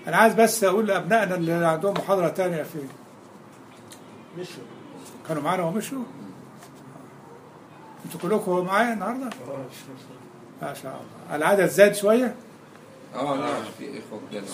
انا عايز بس اقول لابنائنا اللي عندهم محاضره تانية فين مشوا كانوا معانا ومشوا انتوا كلكم معايا النهارده ما شاء الله العدد زاد شويه اه لا في اخوه كده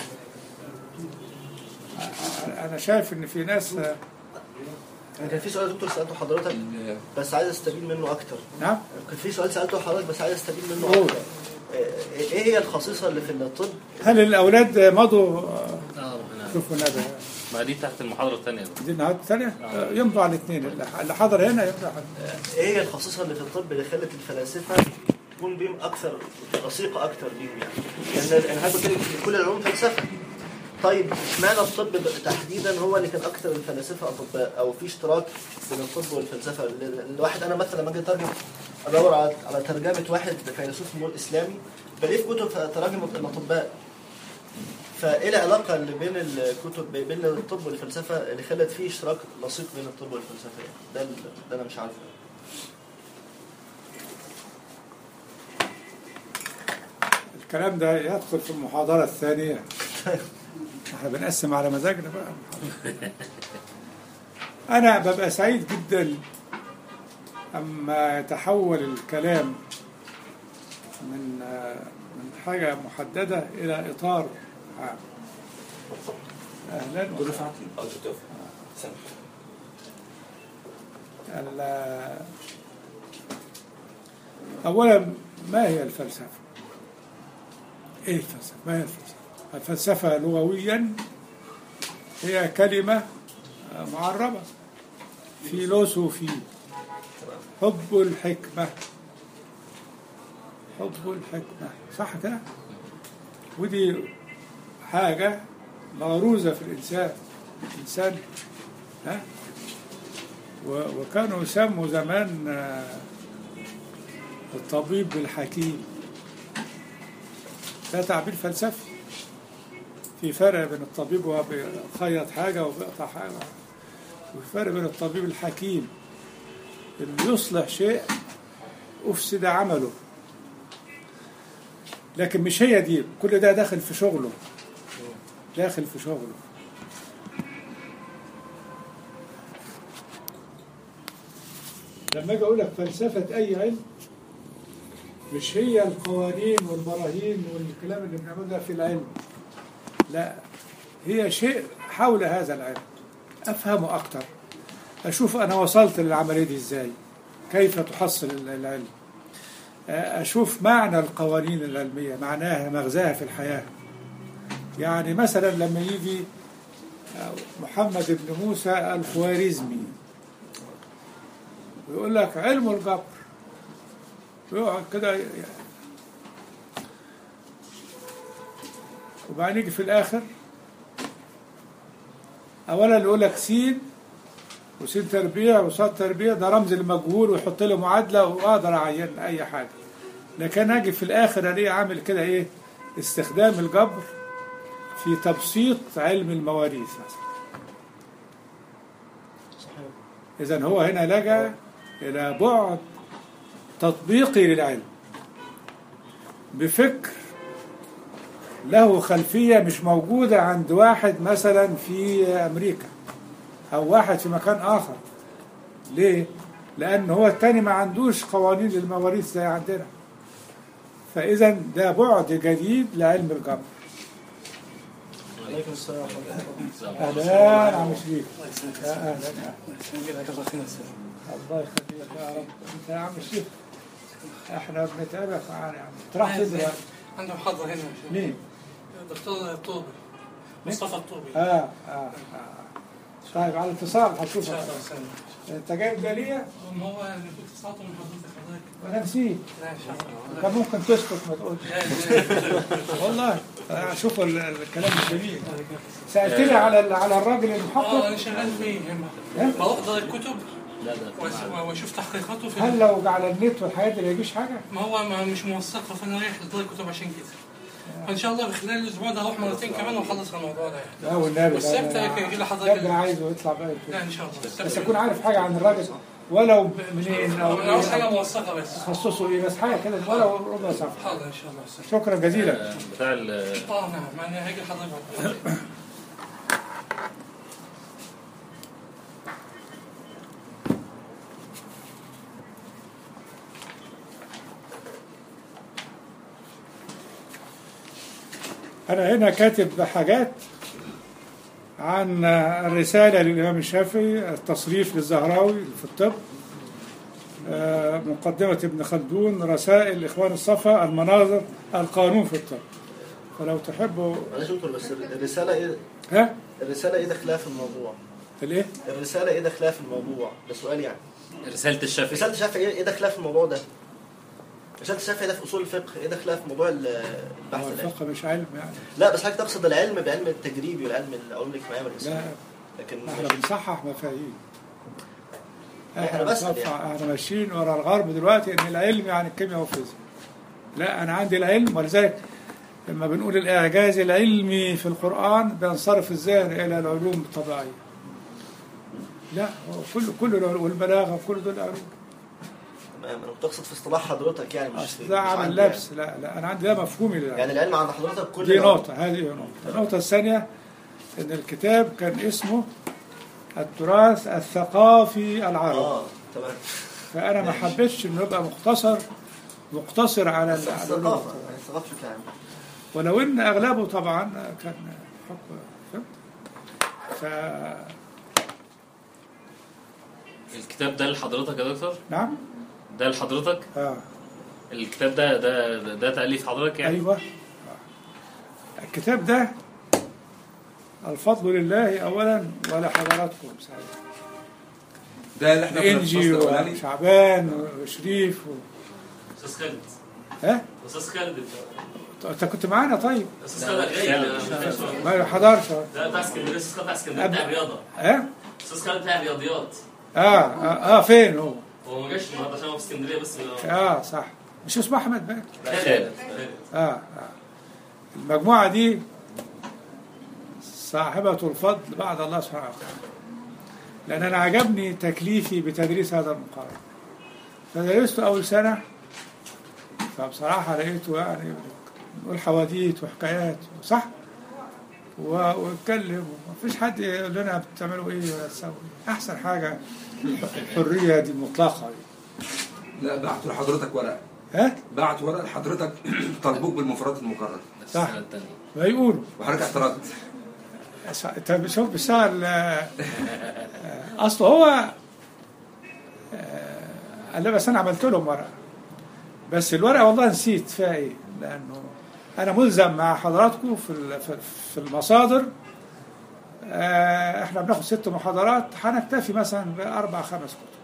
انا شايف ان في ناس انا كان في سؤال يا دكتور سالته حضرتك ال- بس عايز استفيد منه اكتر نعم كان في سؤال سالته حضرتك بس عايز استفيد منه قول. اكتر آه، ايه هي الخصيصه اللي في الطب هل الاولاد مضوا اه ربنا شوفوا النبي ما دي تحت المحاضرة الثانية دي النهارده الثانيه يمضوا على الاثنين اللي حضر هنا يمضوا على ايه هي الخصيصه اللي في الطب اللي خلت الفلاسفه تكون بيهم اكثر رصيقه اكثر بيهم يعني لان انا هاخد بالك إن كل العلوم فلسفه طيب اشمعنى الطب تحديدا هو اللي كان اكثر الفلاسفه اطباء او في اشتراك بين الطب والفلسفه ال- الواحد انا مثلا لما اجي اترجم ادور على على ترجمه واحد فيلسوف مول اسلامي بلاقي في كتب في تراجم الاطباء فايه العلاقه اللي بين الكتب بين الطب والفلسفه اللي خلت فيه اشتراك لصيق بين الطب والفلسفه يعني ده ال- ده انا مش عارفه الكلام ده يدخل في المحاضرة الثانية احنا بنقسم على مزاجنا بقى أنا ببقى سعيد جدا أما يتحول الكلام من من حاجة محددة إلى إطار عام أهلا ال- أولا ما هي الفلسفة؟ ايه الفلسفه؟ ما هي الفلسفه؟ الفلسفه لغويا هي كلمه معربه فيلوسوفي حب الحكمه حب الحكمه صح كده؟ ودي حاجه مغروزه في الانسان الانسان ها و- وكانوا يسموا زمان آه، الطبيب الحكيم ده تعبير فلسفي في فرق بين الطبيب وهو بيخيط حاجة وبيقطع حاجة وفي فرق بين الطبيب الحكيم اللي يصلح شيء أفسد عمله لكن مش هي دي كل ده داخل في شغله داخل في شغله لما اجي اقول لك فلسفه اي علم مش هي القوانين والبراهين والكلام اللي بنعمله ده في العلم لا هي شيء حول هذا العلم افهمه اكتر اشوف انا وصلت للعمليه دي ازاي كيف تحصل العلم اشوف معنى القوانين العلميه معناها مغزاها في الحياه يعني مثلا لما يجي محمد بن موسى الخوارزمي ويقول لك علم الجبر ويقعد كده ي- وبعدين يجي في الآخر أولا يقول لك سين وسين تربيع وصاد تربيع ده رمز المجهول ويحط له معادلة وأقدر أعين أي حاجة لكن أجي في الآخر ألاقيه عامل كده إيه استخدام الجبر في تبسيط علم المواريث مثلا صحيح إذا هو هنا لجأ إلى بعد تطبيقي للعلم بفكر له خلفية مش موجودة عند واحد مثلا في أمريكا أو واحد في مكان آخر ليه؟ لأن هو التاني ما عندوش قوانين للمواريث زي عندنا فإذا ده بعد جديد لعلم الجبر عليكم السلام ورحمه الله أهلا عم شريف يا أهلا أهلا الله يخليك يا رب انت يا عم الشيخ احنا بنتابع معانا يا عم تروح فين دلوقتي؟ عنده محاضرة هنا مين؟ دكتور الطوبي مصطفى الطوبي آه, آه, اه طيب على الاتصال ان هتشوفك شاء الله سلام انت جايب ده ليا ما هو انا كنت ساعته من حضرتك حضرتك وانا نسيت لا ان شاء الله كان ممكن تسكت ما تقولش لا، لا، والله آه، شوف ال- الكلام الجميل سالتني على ال- على الراجل اه المحقق انا شغال فيه إيه؟ بروح اقرا الكتب لا ده وأس- واشوف تحقيقاته في هل لو على النت والحاجات دي ما يجيش حاجه؟ ما هو ما مش موثقه فانا رايح لدار الكتب عشان كده فان شاء الله خلال الاسبوع ده اروح مرتين كمان واخلص الموضوع ده يعني لا والنبي والسبت لا، هيجي لا لحضرتك ده انا عايزه يطلع بقى لا ان شاء الله بس السبت اكون عارف حاجه عن الراجل ولو ب- منين او انا عاوز إيه، حاجه موثقه بس تخصصه ايه بس حاجه كده ولو ربع صفحه حاضر ان شاء الله أستاذ. شكرا جزيلا بتاع ال- اه نعم انا هاجي لحضرتك بعد. أنا هنا كاتب حاجات عن الرسالة للإمام الشافعي التصريف للزهراوي في الطب آه، مقدمة ابن خلدون رسائل إخوان الصفا المناظر القانون في الطب فلو تحبوا معلش يا دكتور بس الرسالة ايه ها الرسالة ايه داخلها في الموضوع؟ الإيه؟ الرسالة ايه داخلها في الموضوع؟ ده سؤال يعني رسالة الشافعي رسالة الشافعي ايه داخلها في الموضوع ده؟ رسالة الشافعي ده في اصول الفقه ايه داخلها في موضوع ال- البحث هو العلمي؟ الفقه مش علم يعني لا بس حضرتك تقصد العلم بعلم التجريبي والعلم العلوم الاجتماعية لا والإنسانية لكن احنا ماشي. بنصحح مفاهيم إحنا احنا بسأل بنصحح يعني. احنا ماشيين ورا الغرب دلوقتي ان العلم يعني الكيمياء والفيزياء لا انا عندي العلم ولذلك لما بنقول الاعجاز العلمي في القران بينصرف الذهن الى العلوم الطبيعيه لا هو كل كل العلوم والبلاغه كل دول علوم تمام انا كنت اقصد في اصطلاح حضرتك يعني مش اصل في ده مش عمل عندي لبس لا لا انا عندي ده مفهومي يعني. للعلم يعني العلم عند حضرتك كل دي العلوم. نقطة هذه نقطة النقطة الثانية ان الكتاب كان اسمه التراث الثقافي العربي اه تمام فانا ما حبيتش انه يبقى مختصر مقتصر على بس ال- على العلوم الثقافة يعني الثقافة بشكل عام ولو ان اغلبه طبعا كان حكم فهمت؟ ف الكتاب ده لحضرتك يا دكتور نعم ده لحضرتك اه الكتاب ده ده ده, ده تأليف حضرتك يعني ايوه آه. الكتاب ده الفضل لله اولا ولحضراتكم سعيد ده اللي احنا كنا في انجي الفصل الأولاني. وشعبان وشريف و... استاذ خالد ها استاذ خالد انت كنت معانا طيب استاذ خالد جاي ما حضرش ده بتاع اسكندريه استاذ خالد بتاع اسكندريه بتاع الرياضه ها استاذ خالد بتاع الرياضيات اه اه, آه فين هو هو ما جاش النهارده عشان هو في اسكندريه بس اه صح مش اسمه احمد بقى خالد آه, اه المجموعه دي صاحبة الفضل بعد الله سبحانه وتعالى لأن أنا عجبني تكليفي بتدريس هذا المقارنة فدرسته أول سنة فبصراحة لقيته يعني نقول حواديت وحكايات صح و- واتكلم ومفيش حد يقول لنا بتعملوا ايه ولا تسوي إيه. احسن حاجه الحريه دي المطلقه دي. لا بعتوا لحضرتك ورقه ها بعت ورقه لحضرتك طلبوك بالمفردات المكرره صح. السنة التانية ما يقولوا وحضرتك اعترضت انت شوف بيشتغل آه، آه، اصله هو آه، قال لي بس انا عملت لهم ورقه بس الورقه والله نسيت فيها ايه لانه انا ملزم مع حضراتكم في ال- في- في المصادر آه، احنا بناخد ست محاضرات هنكتفي مثلا باربع خمس كتب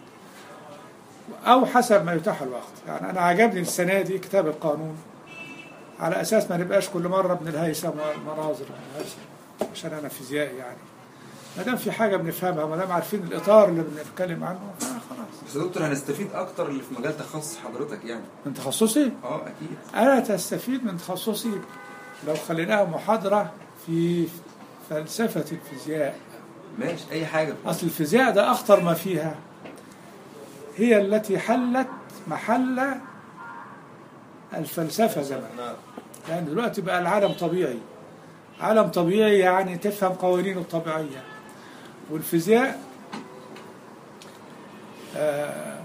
او حسب ما يتاح الوقت يعني انا عجبني السنه دي كتاب القانون على اساس ما نبقاش كل مره ابن الهيثم والمناظر والهيثم عشان انا فيزيائي يعني ما دام في حاجه بنفهمها ما دام عارفين الاطار اللي بنتكلم عنه فخلاص بس يا دكتور هنستفيد اكتر اللي في مجال تخصص حضرتك يعني من تخصصي اه اكيد انا تستفيد من تخصصي لو خليناها محاضره في فلسفه الفيزياء ماشي اي حاجه اصل الفيزياء ده اخطر ما فيها هي التي حلت محل الفلسفه زمان نعم يعني دلوقتي بقى العالم طبيعي عالم طبيعي يعني تفهم قوانينه الطبيعية والفيزياء آه،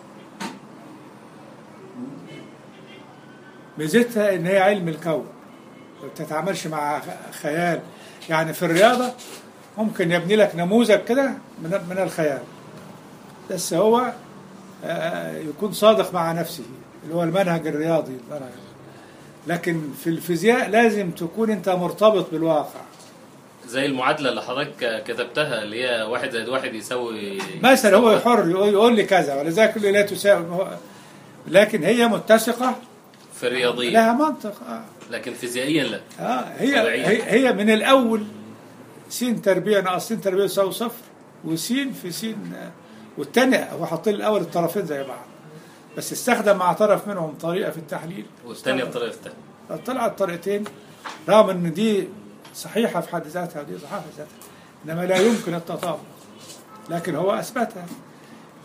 ميزتها ان هي علم الكون ما بتتعاملش مع خيال يعني في الرياضة ممكن يبني لك نموذج كده من من الخيال بس هو آه، يكون صادق مع نفسه اللي هو المنهج الرياضي المنهج لكن في الفيزياء لازم تكون انت مرتبط بالواقع زي المعادلة اللي حضرتك كتبتها اللي هي واحد زائد واحد يساوي مثلا هو حر يقول يقول لي كذا ولذلك يقول لي لا تساوي لكن هي متسقة في الرياضية لها منطق آه. لكن فيزيائيا لا آه. هي, طبيعية. هي هي من الأول س تربيع ناقص س تربيع يساوي صفر وس في س آه، والتاني هو حاط لي الأول الطرفين زي بعض بس استخدم مع طرف منهم طريقة في التحليل والثانية بطريقة الثانية طلعت الطريقتين رغم ان دي صحيحة في حد ذاتها ودي صحيحة في ذاتها انما لا يمكن التطابق لكن هو اثبتها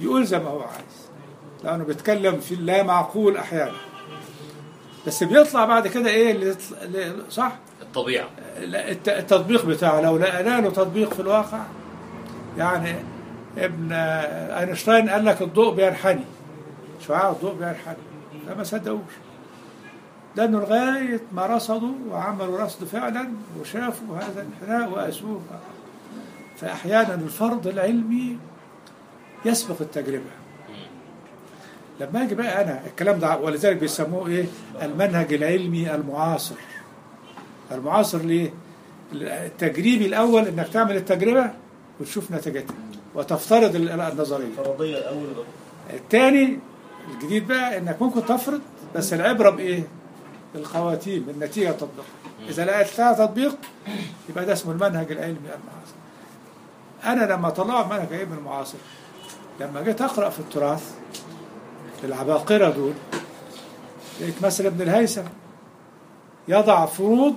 يقول زي ما هو عايز لانه بيتكلم في اللا معقول احيانا بس بيطلع بعد كده ايه اللي يطلع- اللي- صح الطبيعة لا، الت- التطبيق بتاعه لو لقينا له تطبيق في الواقع يعني ابن اينشتاين قال لك الضوء بينحني شعاع الضوء بينحني فما صدقوش لانه لغايه ما رصدوا وعملوا رصد فعلا وشافوا هذا الانحناء واسوه فاحيانا الفرض العلمي يسبق التجربه لما اجي بقى انا الكلام ده ولذلك بيسموه ايه المنهج العلمي المعاصر المعاصر ليه؟ التجريبي الأول إنك تعمل التجربة وتشوف نتيجتها وتفترض ال- النظرية فرضية الأول الثاني الجديد بقى إنك ممكن تفرض بس العبرة بإيه؟ بالخواتيم بالنتيجة تطبيق إذا لقيت لها تطبيق يبقى ده اسمه المنهج العلمي المعاصر أنا لما طلعت منهج العلم المعاصر لما جيت أقرأ في التراث العباقرة دول لقيت مثلا ابن الهيثم يضع فروض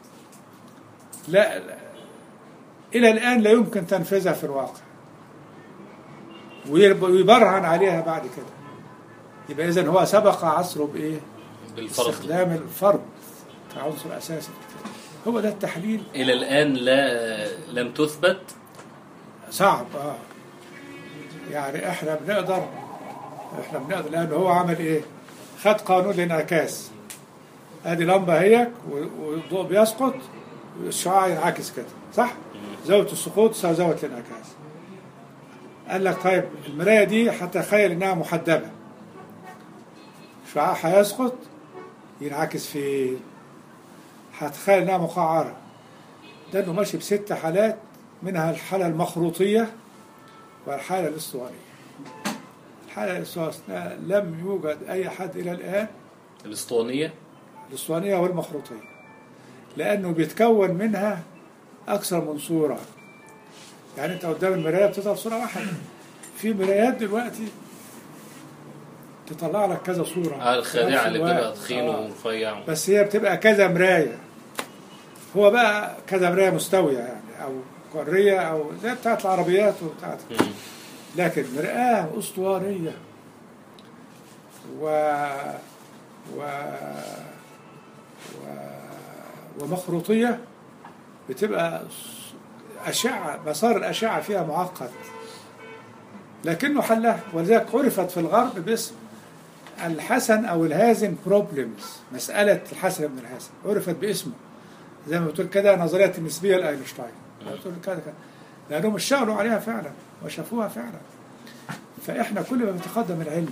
لا لا- إلى الآن لا يمكن تنفيذها في الواقع ويرب- ويبرهن عليها بعد كده يبقى إذا هو سبق عصره بإيه؟ بالفرض استخدام الفرض كعنصر أساسي في الكتاب. هو ده التحليل إلى الآن لا لم تثبت صعب اه يعني احنا بنقدر احنا بنقدر لان هو عمل ايه؟ خد قانون الانعكاس ادي لمبه هيك و- والضوء بيسقط والشعاع ينعكس كده صح؟ زاويه السقوط تساوي زاويه الانعكاس قال لك طيب المرايه دي هتخيل انها محدبه الشعاع هيسقط ينعكس في هتخيل انها مقعره ده انه ماشي بست حالات منها الحالة المخروطية والحالة الاسطوانية الحالة الاسطوانية لم يوجد أي حد إلى الآن الأسطوانية الاسطوانية والمخروطية لأنه بيتكون منها أكثر من صورة يعني أنت قدام المراية بتظهر صورة واحدة في مرايات دلوقتي تطلع لك كذا صورة آه الخادعة اللي في بتبقى الوقت. تخين آه. ورفيع بس هي بتبقى كذا مراية هو بقى كذا مراية مستوية يعني أو قارية أو زي بتاعت العربيات وبتاعت مم. لكن مرآة أسطوانية و... و... و... ومخروطية بتبقى أشعة مسار الأشعة فيها معقد لكنه حلها ولذلك عرفت في الغرب باسم الحسن أو الهازن بروبلمز مسألة الحسن بن الحسن عرفت باسمه زي ما بتقول كده نظرية النسبية لأينشتاين بتقول كده كده لأنهم اشتغلوا عليها فعلا وشافوها فعلا فإحنا كل ما بيتقدم العلم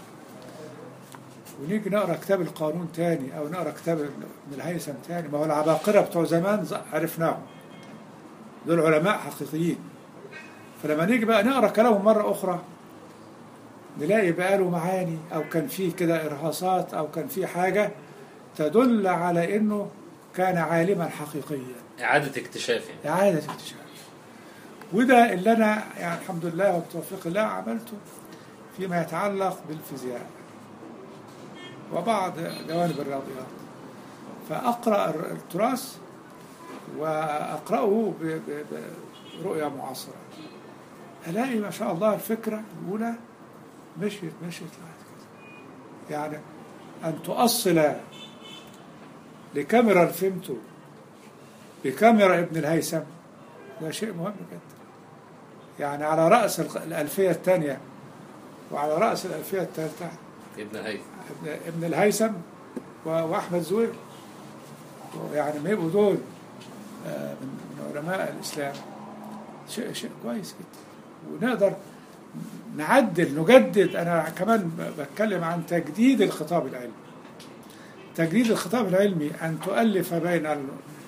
ونيجي نقرا كتاب القانون تاني او نقرا كتاب ابن الهيثم تاني ما هو العباقره بتوع زمان ز- عرفناهم دول علماء حقيقيين فلما نيجي بقى نقرا كلامهم مره اخرى نلاقي بقى له معاني او كان فيه كده ارهاصات او كان فيه حاجه تدل على انه كان عالما حقيقيا إعادة اكتشاف يعني إعادة اكتشاف وده اللي أنا يعني الحمد لله وبتوفيق الله عملته فيما يتعلق بالفيزياء وبعض جوانب الرياضيات فأقرأ الر- التراث وأقرأه ب- ب- برؤية معاصرة ألاقي ما شاء الله الفكرة الأولى مشيت مشيت لغاية كده يعني أن تؤصل لكاميرا الفيمتو بكاميرا ابن الهيثم ده شيء مهم جدا يعني على رأس الق- الألفية الثانية وعلى رأس الألفية الثالثة ابن هيثم ابن, ابن الهيثم و- وأحمد زويل يعني ما يبقوا دول آه، من من علماء الإسلام شيء شيء كويس جدا ونقدر نعدل نجدد أنا كمان ب- بتكلم عن تجديد الخطاب العلمي تجديد الخطاب العلمي أن تؤلف بين ال-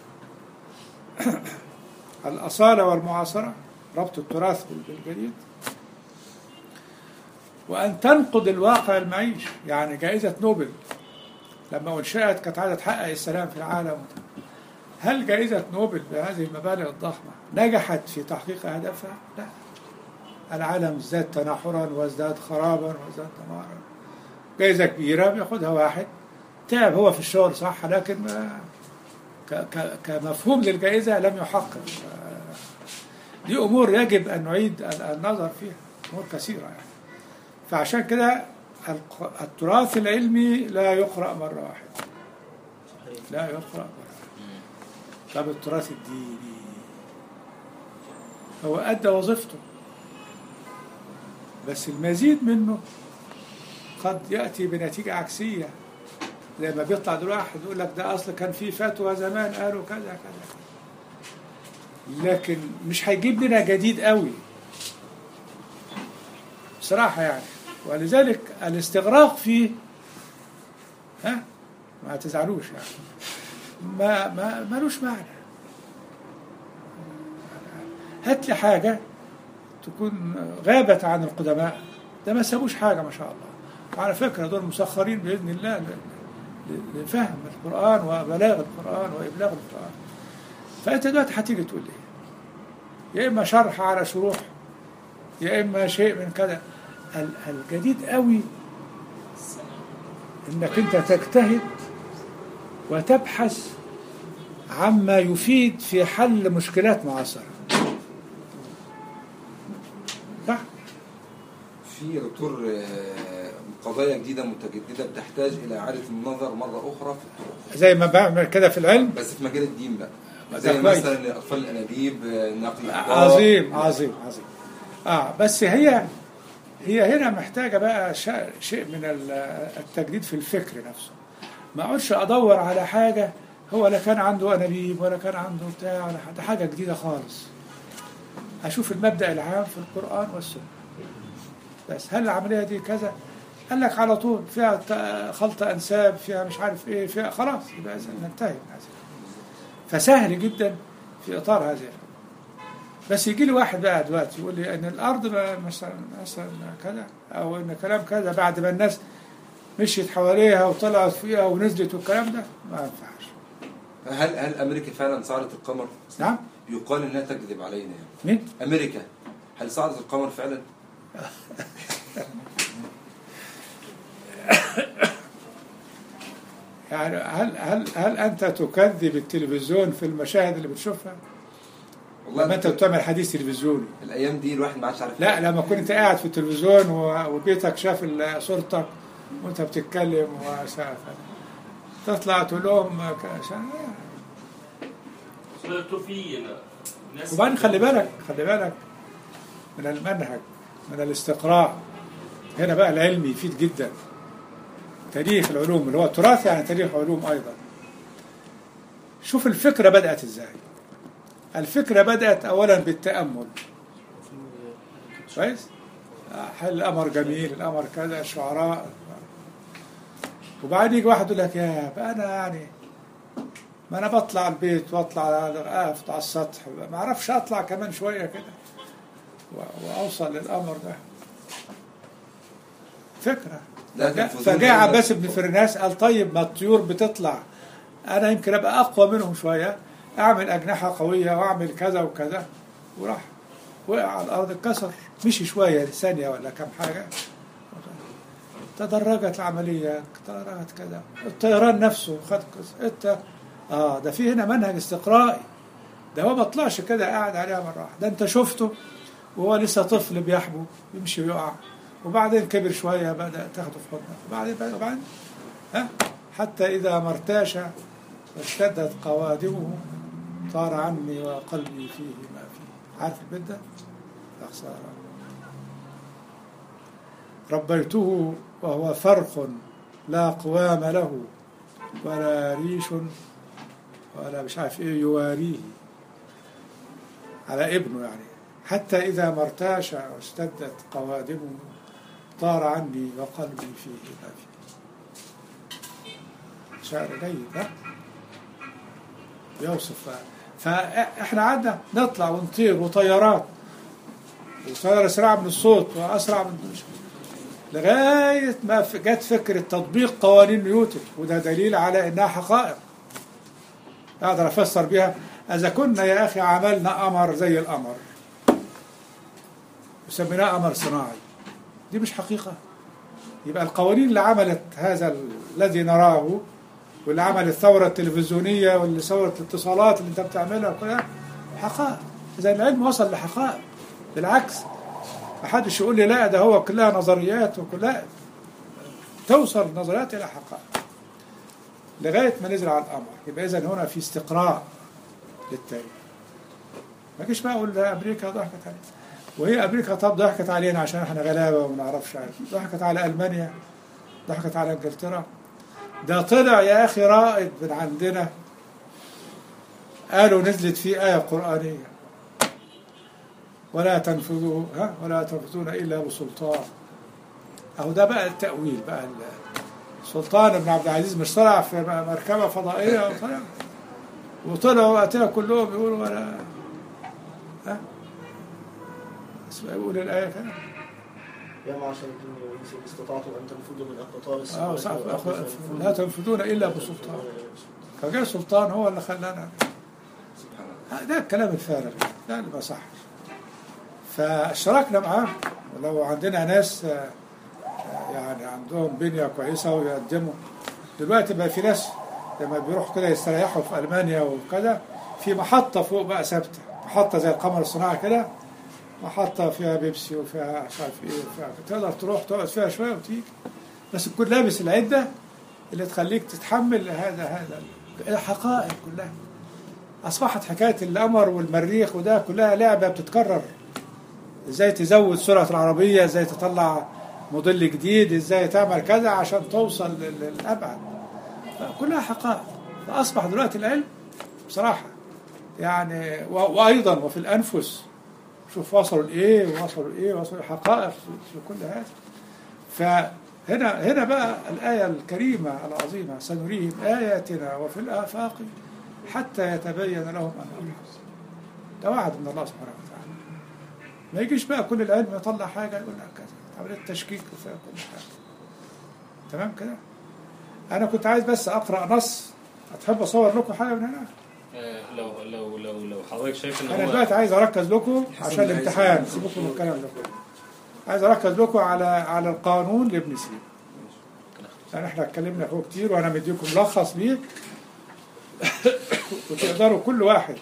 الأصالة والمعاصرة ربط التراث بال- بالجديد وأن تنقد الواقع المعيش يعني جائزة نوبل لما أنشأت كانت عايزة تحقق السلام في العالم هل جائزة نوبل بهذه المبالغ الضخمة نجحت في تحقيق أهدافها؟ لا العالم ازداد تناحرا وازداد خرابا وازداد دمارا جائزة كبيرة بياخدها واحد تعب هو في الشغل صح لكن ما ك- ك- كمفهوم للجائزة لم يحقق دي أمور يجب أن نعيد ال- النظر فيها أمور كثيرة يعني فعشان كده الق- التراث العلمي لا يقرأ مرة واحدة لا يقرأ مرة واحدة طب التراث الديني هو أدى وظيفته بس المزيد منه قد يأتي بنتيجة عكسية زي ما بيطلع دول واحد يقول لك ده أصل كان في فتوى زمان قالوا كذا كذا كذا. لكن مش هيجيب لنا جديد قوي بصراحة يعني ولذلك الاستغراق فيه ها ما تزعلوش يعني ما ما ملوش معنى هات لي حاجة تكون غابت عن القدماء ده ما سابوش حاجة ما شاء الله وعلى فكرة دول مسخرين بإذن الله ل- ل- لفهم القرآن وبلاغ القرآن وإبلاغ القرآن فأنت دلوقتي هتيجي تقول إيه يا إما شرح على شروح يا إما شيء من كذا ال- الجديد قوي إنك أنت تجتهد وتبحث عما يفيد في حل مشكلات معاصرة صح؟ في يا دكتور آه، قضايا جديدة متجددة بتحتاج إلى إعادة النظر مرة أخرى في التراث زي ما بعمل كده في العلم بس في مجال الدين بقى ده زي كويس. مثلا أطفال الأنابيب آه، نقل الأخبار. عظيم عظيم عظيم اه بس هي هي هنا محتاجة بقى شا- شيء من ال- التجديد في الفكر نفسه ما اقعدش ادور على حاجة هو لا كان عنده انابيب ولا كان عنده بتاع ولا حاجة حاجة جديدة خالص اشوف المبدأ العام في القرآن والسنة بس هل العملية دي كذا قال لك على طول فيها ت- خلط انساب فيها مش عارف ايه فيها خلاص يبقى ننتهي من هذا فسهل جدا في اطار هذه الحكم. بس يجي لي واحد بقى دلوقتي يقول لي ان الارض بقى مثلا مثلا كذا او ان كلام كذا بعد ما الناس مشيت حواليها وطلعت فيها ونزلت والكلام ده ما ينفعش هل هل أمريكا فعلا صعدت القمر؟ نعم يقال إنها تكذب علينا يعني مين؟ أمريكا هل صعدت القمر فعلا؟ يعني هل هل هل انت تكذب التلفزيون في المشاهد اللي بتشوفها؟ لما انت بتعمل حديث تلفزيوني الأيام دي الواحد ما عادش عارف لا لما كنت قاعد في التلفزيون و- وبيتك شاف ال- صورتك وانت بتتكلم وسافر تطلع تقول لهم ك- عشان- دكتور في ناس وبعدين خلي بالك خلي بالك من المنهج من الاستقراء هنا بقى العلم يفيد جدا تاريخ العلوم اللي هو تراث يعني تاريخ علوم ايضا شوف الفكره بدات ازاي الفكره بدات اولا بالتامل كويس حل القمر جميل القمر كذا الشعراء وبعدين يجي واحد يقول لك يا بقى انا يعني ما انا بطلع البيت واطلع على اقف على السطح ما اعرفش اطلع كمان شويه كده و- واوصل للقمر ده فكره لا فجاء- تلفزيون فجاء ده- عباس بن فرناس قال طيب ما الطيور بتطلع انا يمكن ابقى اقوى منهم شويه اعمل اجنحه قويه واعمل كذا وكذا وراح وقع على الارض اتكسر مشي شويه ثانيه ولا كم حاجه تدرجت العمليه تدرجت كذا الطيران نفسه خد كذا. انت اه ده في هنا منهج استقرائي ده هو ما طلعش كده قاعد عليها مره واحده ده انت شفته وهو لسه طفل بيحبو يمشي ويقع وبعدين كبر شويه بدا تاخده في حضنك وبعدين وبعدين ها حتى اذا ما ارتاش واشتدت قوادمه طار عني وقلبي فيه ما فيه عارف البيت ده؟ يا خساره ربيته وهو فرخ لا قوام له ولا ريش ولا مش عارف ايه يواريه على ابنه يعني حتى إذا ما ارتاش واشتدت قوادمه طار عني وقلبي فيه ما فيه شعر جيد ها يوصف فاحنا قعدنا نطلع ونطير وطيارات وطيارة أسرع من الصوت وأسرع من لغاية ما ف- جت فكرة تطبيق قوانين نيوتن وده دليل على إنها حقائق أقدر أفسر بها إذا كنا يا أخي عملنا قمر زي القمر وسميناه قمر صناعي دي مش حقيقة يبقى القوانين اللي عملت هذا ال- الذي نراه واللي عمل الثورة التلفزيونية واللي ثورة الاتصالات اللي انت بتعملها وكده حقائق إذا العلم وصل لحقائق بالعكس محدش يقول لي لا ده هو كلها نظريات وكلها توصل النظريات الى حقائق لغايه ما نزل على الامر يبقى اذا هنا في استقراء للتاريخ ما جيش بقى اقول ده امريكا ضحكت علينا وهي امريكا طب ضحكت علينا عشان احنا غلابه وما نعرفش عارف. ضحكت على المانيا ضحكت على انجلترا ده طلع يا اخي رائد من عندنا قالوا نزلت فيه ايه قرانيه ولا تنفذوا ها ولا تنفذون الا بسلطان اهو ده بقى التاويل بقى ال- سلطان بن عبد العزيز مش طلع في م- مركبه فضائيه وطلع وطلعوا وقتها كلهم يقولوا ولا ها اسمع يقول الايه كده يا معشر الجن والانس ان استطعتم ان تنفذوا من اقطار اه السماوات صح والارض أخو- فانفذوا. لا تنفذون الا بسلطان فجاء سلطان هو اللي خلانا سبحان الله ده الكلام الفارغ ده اللي ما صحش فاشتركنا معاه ولو عندنا ناس آه، آه، يعني عندهم بنية كويسة ويقدموا دلوقتي بقى في ناس لما بيروحوا كده يستريحوا في ألمانيا وكذا في محطة فوق بقى ثابتة محطة زي القمر الصناعي كده محطة فيها بيبسي وفيها مش عارف ايه وفيها تقدر تروح تقعد فيها شوية وتيجي بس تكون لابس العدة اللي تخليك تتحمل هذا هذا الحقائق كلها أصبحت حكاية القمر والمريخ وده كلها لعبة بتتكرر ازاي تزود سرعة العربية ازاي تطلع موديل جديد ازاي تعمل كذا عشان توصل لل- للأبعد كلها حقائق فأصبح دلوقتي العلم بصراحة يعني و- وأيضا وفي الأنفس شوف وصلوا لإيه ووصلوا لإيه وصلوا لحقائق في في كل هذا فهنا هنا بقى الآية الكريمة العظيمة سنريهم آياتنا وفي الآفاق حتى يتبين لهم أنه الحق ده وعد من الله سبحانه وتعالى ما يجيش بقى كل العلم يطلع حاجة يقول لك كذا عملية تشكيك وفيها كل حاجة تمام كده أنا كنت عايز بس أقرأ نص هتحب أصور لكم حاجة من هنا آه، لو لو لو لو حضرتك شايف ان أنا هو دلوقتي عايز أركز لكم حسن عشان عايز- الامتحان سيبكم من الكلام ده كله عايز أركز لكم على على القانون لابن سينا لأن احنا اتكلمنا فوق كتير وأنا مديكم ملخص ليه وتقدروا كل واحد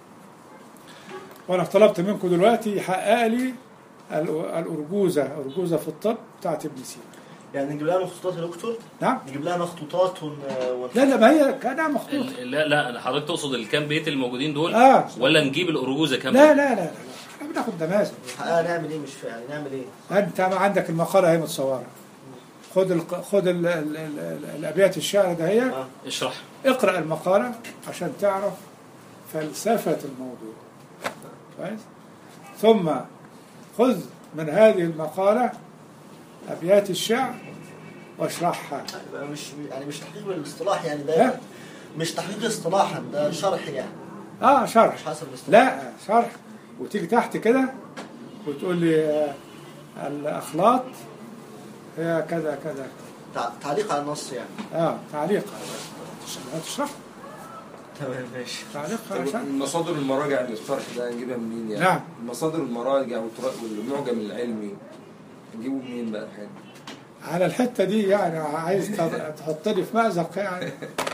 وأنا طلبت منكم دلوقتي يحقق لي الأ- الأرجوزة أرجوزة في الطب بتاعت ابن سينا يعني نجيب لها مخطوطات يا دكتور نعم نجيب لها مخطوطات ون... ون... لا لا ما هي كانها مخطوط ال- لا لا أنا حضرتك تقصد الكام بيت الموجودين دول آه. ولا نجيب الأرجوزة كام لا بيت؟ لا لا لا احنا بناخد نماذج آه نعمل ايه مش فاهم يعني نعمل ايه انت ما عندك المقاله هي متصوره خد الق... خد ال... ال... ال... ال... الابيات الشعر ده هي اه اشرح اقرا المقاله عشان تعرف فلسفه الموضوع كويس ثم خذ من هذه المقاله ابيات الشعر واشرحها يبقى مش يعني مش تحقيق بالاصطلاح يعني ها؟ ده مش تحقيق اصطلاحا ده شرح يعني اه شرح مش حسب الاصطلاح لا شرح وتيجي تحت كده وتقول لي آه، الاخلاط هي كذا كذا تع- تعليق على النص يعني اه تعليق هتشرح تمام ماشي تعليق طب عشان المصادر المراجع للشرح ده نجيبها منين يعني؟ نعم. المصادر المراجع والطرق- والمعجم العلمي نجيبه منين بقى الحاجات دي؟ على الحته دي يعني عايز تض- تحط لي في مأزق يعني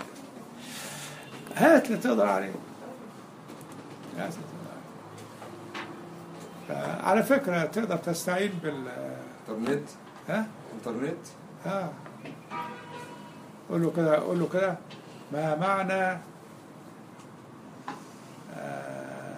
هات اللي تقدر عليه هات اللي تقدر عليه. آه، على فكره تقدر تستعين بال انترنت ها انترنت ها قول له كده قول له كده ما معنى آه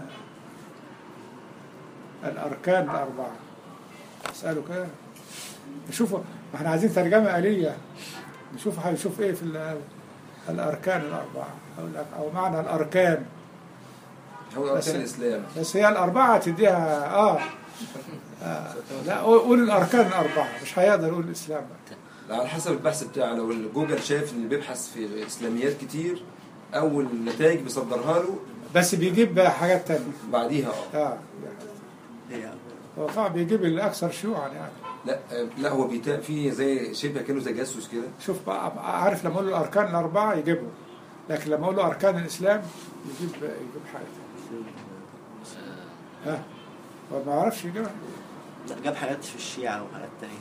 الأركان الأربعة اسأله كده نشوفه ما احنا عايزين ترجمة آلية نشوف هيشوف ايه في ال- الأركان الأربعة أو, الأ- أو معنى الأركان هو بس- اركان الاسلام بس هي الأربعة تديها آه, آه لا قول قول الأركان الأربعة مش هيقدر يقول الإسلام بقى. لا، على حسب البحث بتاعه لو جوجل شايف ان بيبحث في اسلاميات كتير اول نتائج بيصدرها له بس بيجيب بقى حاجات تانية بعديها اه اه هو طبعا بيجيب الأكثر شيوعا يعني لا آه، لا هو بيتا في زي شبه كانه تجسس كده شوف بقى عارف لما اقول له الاركان الاربعه يجيبهم لكن لما اقول له اركان الاسلام يجيب يجيب حاجه ها هو ما يعرفش يجيبها لا جاب حاجات في الشيعة وحاجات تانية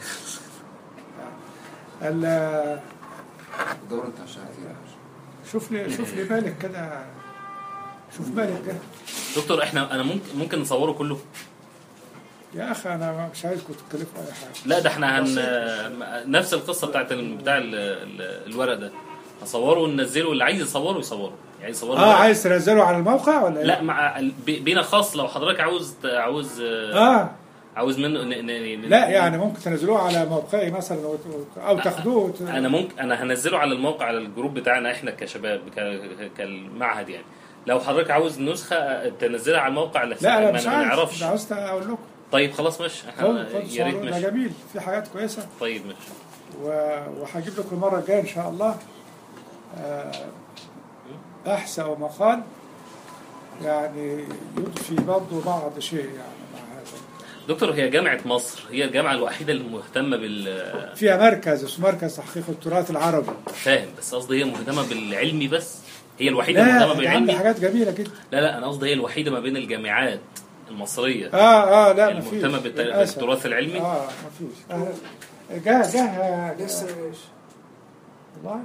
ال- دور انت عشان كده شوف لي شوف لي مالك كده شوف مالك كده دكتور احنا انا ممكن ممكن نصوره كله يا اخي انا مش عايزكم تتكلفوا اي حاجه لا ده احنا هن نفس القصه بتاعت ال- بتاع ال- ال- الورق ده هصوره وننزله اللي عايز يصوره يصوره يعني يصوره اه عايز تنزله على الموقع ولا إيه؟ لا مع ال- بي- بينا خاص لو حضرتك عاوز عاوز اه عاوز منه ن- ن- ن- لا يعني ممكن تنزلوه على موقعي مثلا وت- او تاخدوه وت- انا ممكن انا هنزله على الموقع على الجروب بتاعنا احنا كشباب ك- كالمعهد يعني لو حضرتك عاوز نسخه تنزلها على الموقع اللي لا ما انا مش ما عارف نعرفش ده عاوز اقول لكم طيب خلاص ماشي خد احنا خد يا ريت صوروا، ده ماشي جميل في حاجات كويسه طيب ماشي و- وهجيب لكم المره الجايه ان شاء الله آه، بحث او مقال يعني يضفي برضه بعض شيء يعني مع هذا دكتور هي جامعه مصر هي الجامعه الوحيده اللي مهتمه بال فيها مركز اسمه مركز تحقيق التراث العربي فاهم بس قصدي هي مهتمه بالعلمي بس هي الوحيده لا مهتمه ده عندي بالعلمي حاجات جميله جدا لا لا انا قصدي هي الوحيده ما بين الجامعات المصريه اه اه لا مفيش المهتمه بالت- للأسف. بالتراث العلمي اه مفيش آه، جه جه لسه يا باشا والله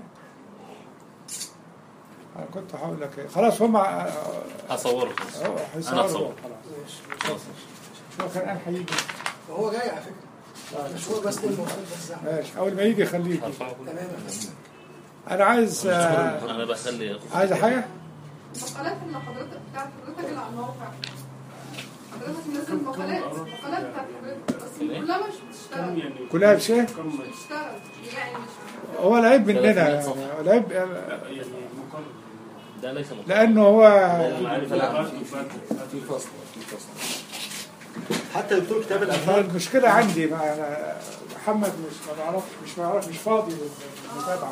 انا كنت هقول لك إيه. خلاص هم هصوره هيصوروا هصور. خلاص خلاص هو كان انا هيجي هو جاي على فكره مش هو بس الموضوع بس ماشي اول ما يجي خليه يجي. هرفعه تمام انا عايز آه، انا بخلي عايز حاجه المقالات اللي حضرتك بتاعت حضرتك اللي على الموقع حضرتك منزل مقالات مقالات بتاعت حضرتك بس الإيه؟ كلها مش بتشتغل يعني كلها بشيء مش بتشتغل يعني مش هو العيب مننا ثلاثمية يعني صفحة. العيب يعني مقرر ده ليس مقرر. لانه هو معرفة لا، العامة. في فصل في فصل حتى دكتور كتاب الافكار المشكله عندي مع أنا- محمد مش ما بعرف مش بعرف مش فاضي للمتابعه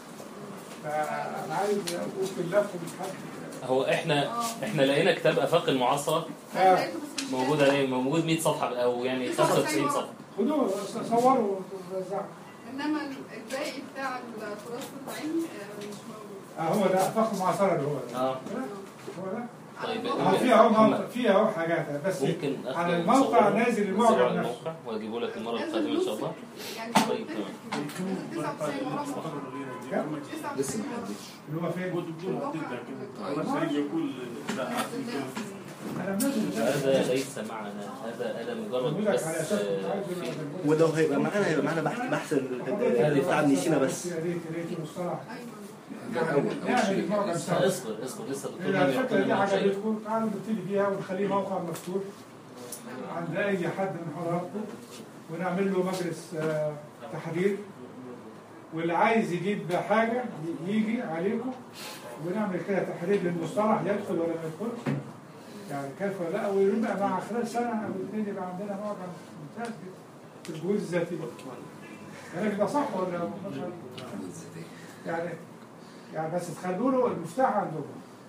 فانا عايز ممكن لكم حد هو احنا احنا لقينا كتاب افاق المعاصره آه. لقيته بس مش موجود عليه موجود 100 صفحه او يعني 95 صفحه خدوه صوروا ووزعوا انما الباقي بتاع التراث العلمي آه، مش موجود آه هو ده فخر معصرة اللي هو ده اه هو ده طيب آه فيها اهو موقع- فيها اهو حاجات بس ممكن أخده على الموقع وأصوره نازل وأنزله على المعجم نفسه الموقع واجيبه لك المره القادمه ان شاء الله يعني طيب تمام 99 مرة لسه ما حدش اللي هو فين؟ والدكتور هتبدا كده الخارج يقول لا انا منزل ده. هذا ليس معنا هذا هذا بقول مجرد لك بس على اساس كنت آه، عايز في- أنا- ولو هيبقى معانا هيبقى معانا بحث بحث ال- ال- بتاع النسينا بس يا ريت يا ريت المصطلح ده اول اول نعمل شيء الموقع يعني. سوا. اصبر اصبر لسه الدكتور إذا لم الفكرة دي يعطينا شيء عجبتكم تعالوا نبتدي بيها ونخليه موقع مفتوح عند أي حد من حضراتكم ونعمل له مجلس آه، تحرير واللي عايز يجيب حاجة يجي عليكم ونعمل كده تحرير للمصطلح يدخل ولا ما يدخلش يعني كيف ولا لا ويبقى مع خلال سنة أو اثنين يبقى عندنا موقع ممتاز جدا في الجهود الذاتية كلامك ده صح ولا مخالف؟ يعني يعني بس تخلوا له المفتاح عندكم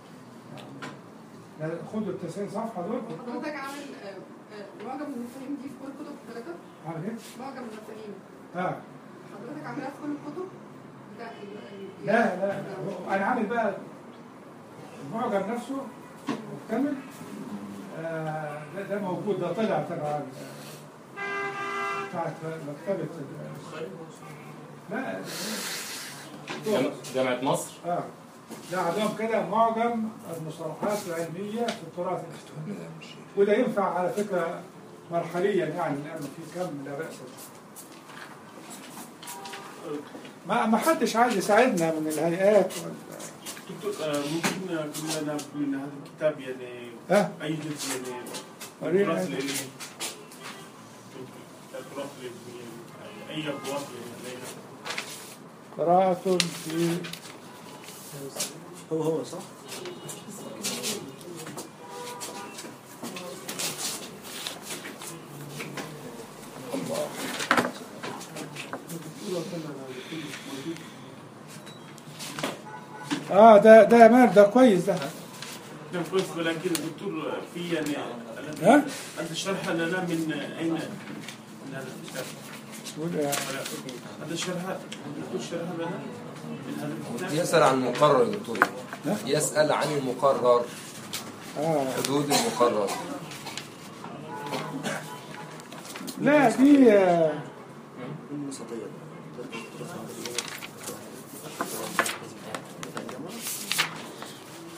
يعني خدوا ال 90 صفحه دول حضرتك عامل آه، آه، معجم المفاهيم دي في كل كتب حضرتك عامل ايه؟ معجم المفاهيم اه حضرتك عاملها في كل الكتب لا ال- ال- لا لا هو- انا عامل بقى المعجم نفسه مكتمل آه ده, ده موجود ده طلع تبع ال- بتاعت مكتبه ال- لا جامعة- جامعه مصر اه ده عندهم كده معجم المصطلحات العلميه في التراث الاسلامي وده ينفع على فكرة مرحليا يعني لأنه في كم لا بأس به. ما ما حدش عايز يساعدنا من الهيئات وال... دكتور آه، ممكن آه، كلنا نعرف من هذا الكتاب يعني ها اي جزء يعني ورينا. التراث العلمي التراث العلمي يعني اي ابواب يعني عليها قراءة في هو هو صح؟ اه ده ده مال ده كويس ده نعم كويس ولكن الدكتور في يعني الذي ها؟ أنت شرح لنا من أين من هذا الكتاب؟ تقول إيه؟ هذا شرح الدكتور شرح لنا من هذا الكتاب؟ يسأل عن المقرر يا دكتور ها؟ يسأل عن المقرر اه حدود المقرر لا دي آه، الوسطية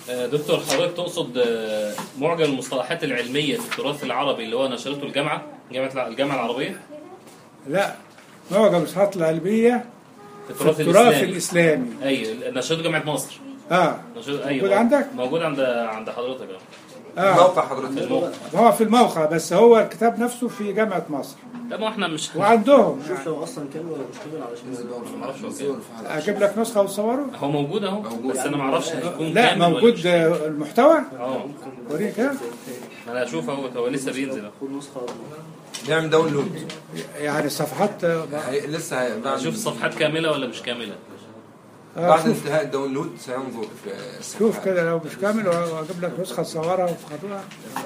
آه، دكتور حضرتك تقصد آه، معجم المصطلحات العلمية في التراث العربي اللي هو نشرته الجامعة جامعة الع- الجامعة العربية لا معجم الصفات العلمية في في التراث التراث الإسلامي الإسلامي أيوة نشرته جامعة مصر اه نشرته أيوة موجود عندك؟ موجود عند عند حضرتك اه اه موقع حضرتك الموقع. هو في الموقع بس هو الكتاب نفسه في جامعة مصر لا ما احنا مش وعندهم شوف لو اصلا كامل ولا مش كامل علشان معرفش هو نزل كام. في حلقة. اجيب لك نسخة وتصوره هو موجود اهو موجود. بس انا ما اعرفش هيكون لا كامل ولا موجود مش. آه، المحتوى اه وريك كده ما انا اشوف اهو هو لسه بينزل اهو خد نسخه نعمل داونلود يعني الصفحات آه، هي- لسه هي- بعد اشوف الصفحات كاملة ولا مش كاملة آه، بعد شوف انتهاء الداونلود سينظر في الصفحات. شوف كده لو مش كامل واجيب لك نسخة تصورها وتاخدوها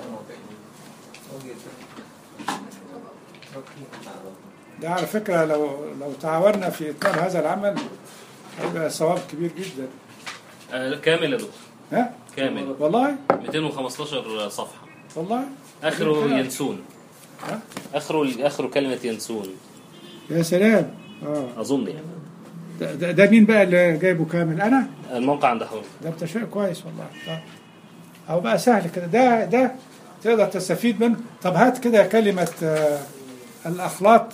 ده على فكرة لو لو تعاوننا في إتمام هذا العمل هيبقى ثواب كبير جدا آه كامل يا دكتور ها كامل والله 215 صفحة والله اخره ينسون ها؟ اخره اخره كلمة ينسون يا سلام اه اظن يعني ده, ده, ده مين بقى اللي جايبه كامل انا الموقع عند حضرتك ده انت شيء كويس والله طب او بقى سهل كده ده ده تقدر تستفيد منه طب هات كده كلمة آه، الأخلاط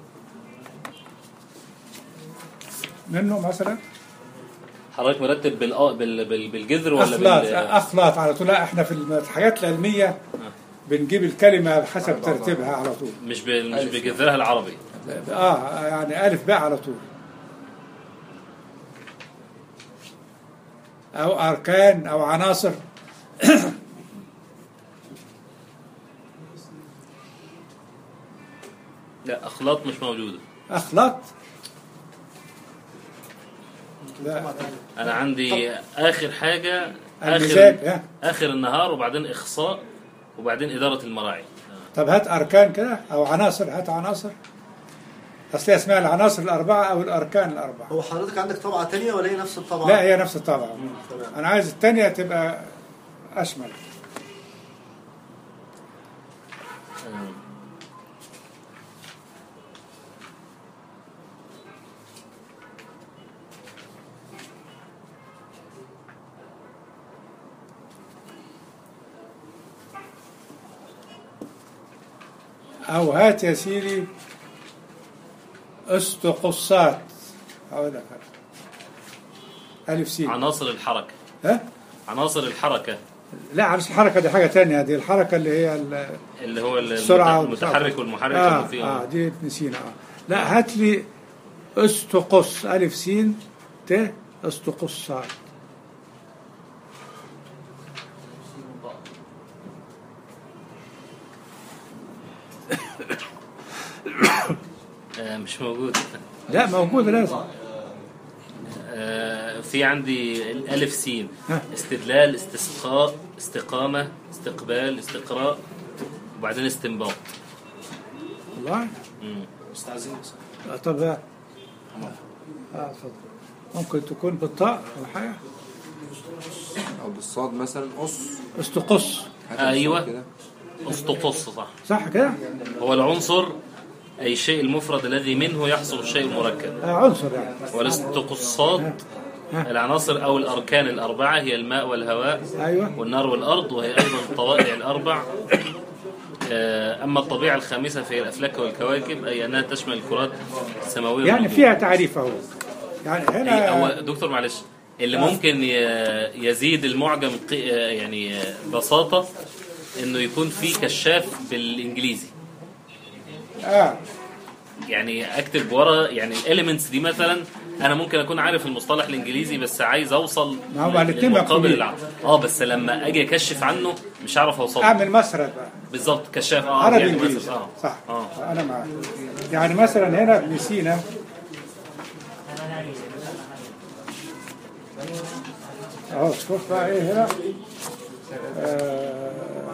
منه مثلا حضرتك مرتب بالآ بال... بال... بالجذر ولا أخلاط بال أخلاط على طول لا احنا في الحاجات العلمية بنجيب الكلمة بحسب ترتيبها على طول مش بال... مش بجذرها العربي اه يعني ألف باء على طول أو أركان أو عناصر لا اخلاط مش موجودة أخلاط لا انا عندي اخر حاجة المزاج اخر ها. اخر النهار وبعدين اخصاء وبعدين ادارة المراعي طب هات أركان كده أو عناصر هات عناصر أصل هي اسمها العناصر الأربعة أو الأركان الأربعة هو حضرتك عندك طبعة تانية ولا هي نفس الطبعة؟ لا هي نفس الطبعة تمام. أنا عايز التانية تبقى أشمل أو هات يا سيدي استقصات أقول لك ألف سين عناصر الحركة ها؟ عناصر الحركة لا عرس الحركة دي حاجة تانية دي الحركة اللي هي ال- اللي هو ال- السرعة المتحرك والمحرك آه, والبطيء. آه دي نسينا آه لا هات لي استقص ألف سين ت استقصات آه مش موجود لا موجودة لازم آه في عندي الألف سين ها. استدلال استسقاء استقامة استقبال استقراء وبعدين استنباط والله مم. مستعزين بس. آه طب آه آه، اتفضل ممكن تكون بالطاء ولا حاجة او بالصاد مثلا قص استقص هات أيوة. بالصاد كده. استقص صح صح كده هو العنصر أي الشيء المفرد الذي منه يحصل الشيء المركب آه عنصر يعني والاستقصات العناصر أو الأركان الأربعة هي الماء والهواء أيوة والنار والأرض وهي أيضا الطوائع الأربع آه، أما الطبيعة الخامسة فهي الأفلاك والكواكب أي أنها تشمل الكرات السماوية يعني والنجوم. فيها تعريف أهو يعني أي هنا هو دكتور معلش اللي ممكن ي- يزيد المعجم قي- آه، يعني آه، بساطة إنه يكون في كشاف بالإنجليزي آه يعني اكتب ورا يعني الاليمنتس دي مثلا انا ممكن اكون عارف المصطلح الانجليزي بس عايز اوصل ما هو الاتنين للمقابل مفهومين. العربي اه بس لما اجي اكشف عنه مش هعرف اوصل أعمل مسرد بقى بالظبط كشاف اه عربي يعني انجليزي مثلا اه صح اه انا معاك يعني مثلا هنا ابن سينا اهو شوف بقى ايه هنا آه،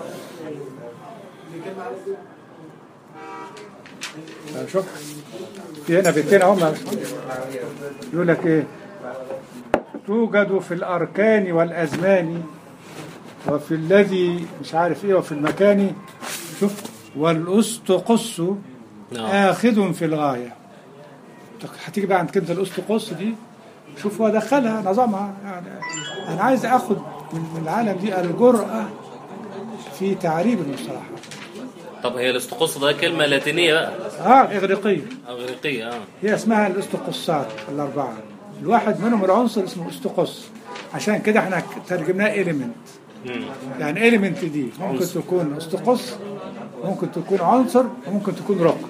آه، شوف في هنا بيتين اهم يا باشمهندس. يقول لك ايه توجد في الاركان والازمان وفي الذي مش عارف ايه وفي المكان شوف والأسطقص نعم. آخذ في الغاية هتيجي بقى عند كلمة الأسطقص دي شوف هو دخلها نظامها يعني أنا عايز أخد من من العالم دي الجرأة في تعريب المصطلحات طب هي الاستقص ده كلمة لاتينية بقى اه إغريقية أغريقية اه هي اسمها الاستقصات الأربعة الواحد منهم العنصر اسمه استقص عشان كده احنا ترجمناه إيليمنت مم. يعني إيليمنت دي ممكن تكون استقص ممكن تكون عنصر وممكن تكون ركن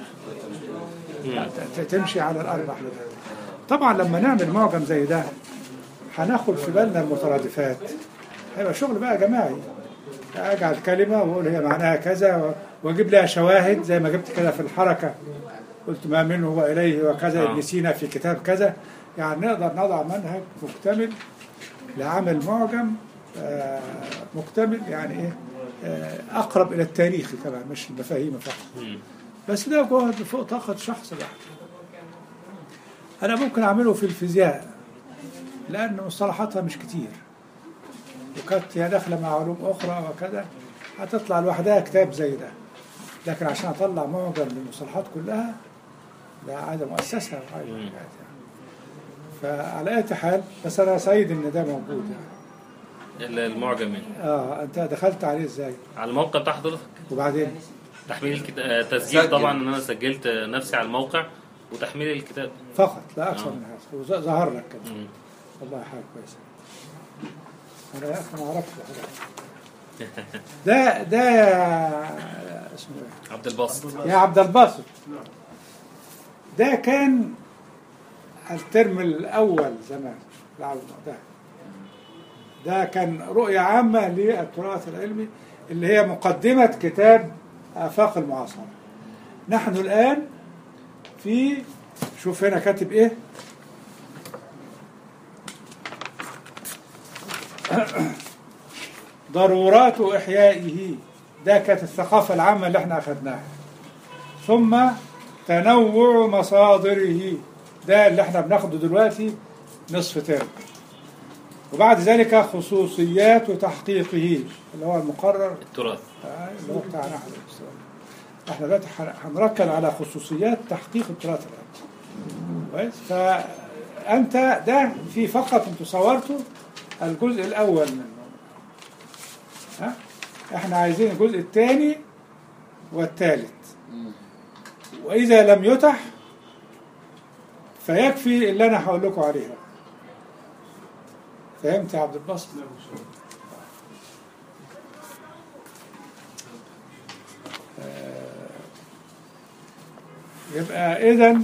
ت- تمشي على الأربع حاجات طبعا لما نعمل معجم زي ده هناخد في بالنا المترادفات هيبقى شغل بقى جماعي اجعل كلمه واقول هي معناها كذا و- واجيب لها شواهد زي ما جبت كده في الحركه قلت ما منه واليه وكذا آه. ابن سينا في كتاب كذا يعني نقدر نضع منهج مكتمل لعمل معجم آه، مكتمل يعني ايه آه، اقرب الى التاريخ كمان مش المفاهيم فقط مم. بس ده جهد فوق طاقة شخص واحد أنا ممكن أعمله في الفيزياء لأن مصطلحاتها مش كتير وكانت هي داخلة مع علوم أخرى وكذا هتطلع لوحدها كتاب زي ده لكن عشان أطلع معجم للمصطلحات كلها ده عايزة مؤسسة وعايزة مم. حاجات يعني فعلى أي حال بس أنا سعيد إن ده موجود يعني المعجم يعني. آه أنت دخلت عليه إزاي على الموقع بتاع حضرتك وبعدين تحميل الكتاب آه، تسجيل سجل. طبعا ان انا سجلت نفسي على الموقع وتحميل الكتاب فقط لا أكثر آه. من هذا وظ- ظهر لك كده مم. والله حاجة كويسة أنا يا أخي ما أعرفش الحاجات. ده ده يا- اسمه إيه؟ عبد الباسط يا عبد الباسط ده كان الترم الأول زمان العام ده ده كان رؤية عامة للتراث العلمي اللي هي مقدمة كتاب آفاق المعاصرة نحن الآن في شوف هنا كاتب إيه ضرورات إحيائه ده كانت الثقافة العامة اللي احنا أخذناها ثم تنوع مصادره ده اللي احنا بناخده دلوقتي نصف ترم وبعد ذلك خصوصيات تحقيقه اللي هو المقرر التراث آه، اللي هو بتاعنا احنا احنا دلوقتي هن- هنركز على خصوصيات تحقيق التراث العلمي كويس فانت ده في فقط انتوا صورتوا الجزء الاول منه ها احنا عايزين الجزء الثاني والثالث واذا لم يتح فيكفي اللي انا هقول لكم عليها فهمت يا عبد الباسط يبقى اذا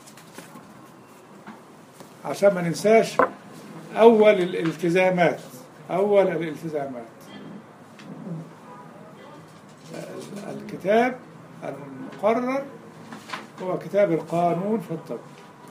عشان ما ننساش اول الالتزامات اول الالتزامات الكتاب المقرر هو كتاب القانون في الطب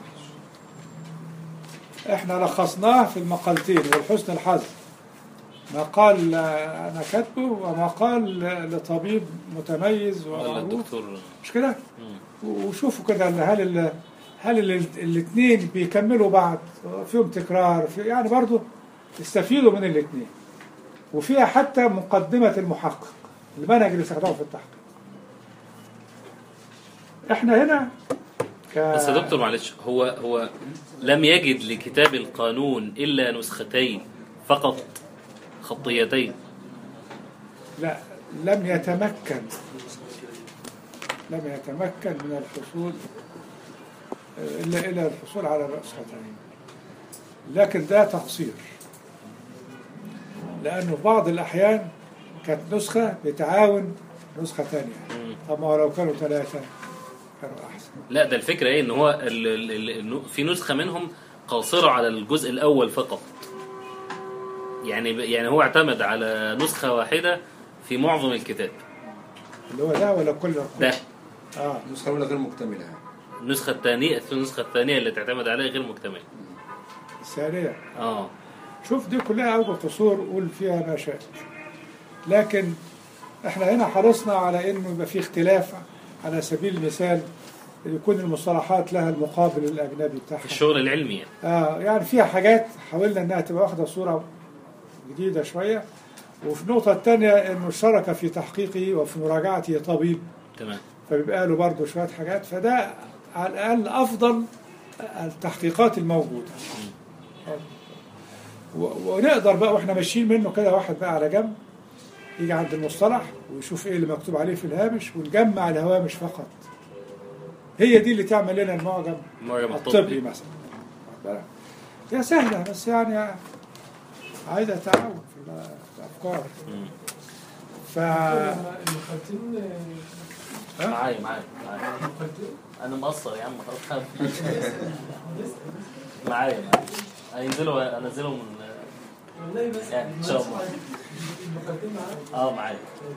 احنا لخصناه في المقالتين والحسن الحظ مقال آه، انا كاتبه ومقال لطبيب متميز ولا ومعروف الدكتور مش كده مم. وشوفوا كده إن هل ال هل الاثنين بيكملوا بعض فيهم تكرار في يعني برضو استفيدوا من الاثنين وفيها حتى مقدمة المحقق المنهج اللي استخدمه في التحقيق احنا هنا ك... بس يا دكتور معلش هو هو لم يجد لكتاب القانون الا نسختين فقط خطيتين لا لم يتمكن لم يتمكن من الحصول إلا إلى الحصول على نسختين لكن ده تقصير لأنه في بعض الأحيان كانت نسخة بتعاون نسخة ثانية طب ما هو لو كانوا ثلاثة كانوا أحسن لا ده الفكره ايه ان هو ال ال ال النو- في نسخه منهم قاصره على الجزء الاول فقط يعني ب- يعني هو اعتمد على نسخه واحده في معظم الكتاب اللي هو ده ولا كل ده آه النسخة الأولى غير مكتملة النسخه الثانيه النسخه الثانيه اللي تعتمد عليها غير مكتمله الثانية اه شوف دي كلها أوجه قصور قول فيها ما شئت لكن احنا هنا حرصنا على انه يبقى في اختلاف على سبيل المثال يكون المصطلحات لها المقابل الاجنبي بتاعها في الشغل العلمي يعني آه يعني فيها حاجات حاولنا انها تبقى واخده صوره جديده شويه وفي النقطه الثانيه انه اشترك في تحقيقه وفي مراجعته طبيب تمام فبيبقى له برضه شويه حاجات فده على الاقل افضل التحقيقات الموجوده و- ونقدر بقى واحنا ماشيين منه كده واحد بقى على جنب يجي عند المصطلح ويشوف ايه اللي مكتوب عليه في الهامش ونجمع الهوامش فقط هي دي اللي تعمل لنا المعجم المعجم الطبي الطبي مثلا واخد بالك؟ هي سهلة بس يعني عايزة تعاون في ال- في الأفكار مم. ف المقدم معايا معايا معايا انا مقصر يا عم خلاص معايا معايا هينزلوا انزلهم من والله بس يعني إن شاء الله. المقدم معاك اه معايا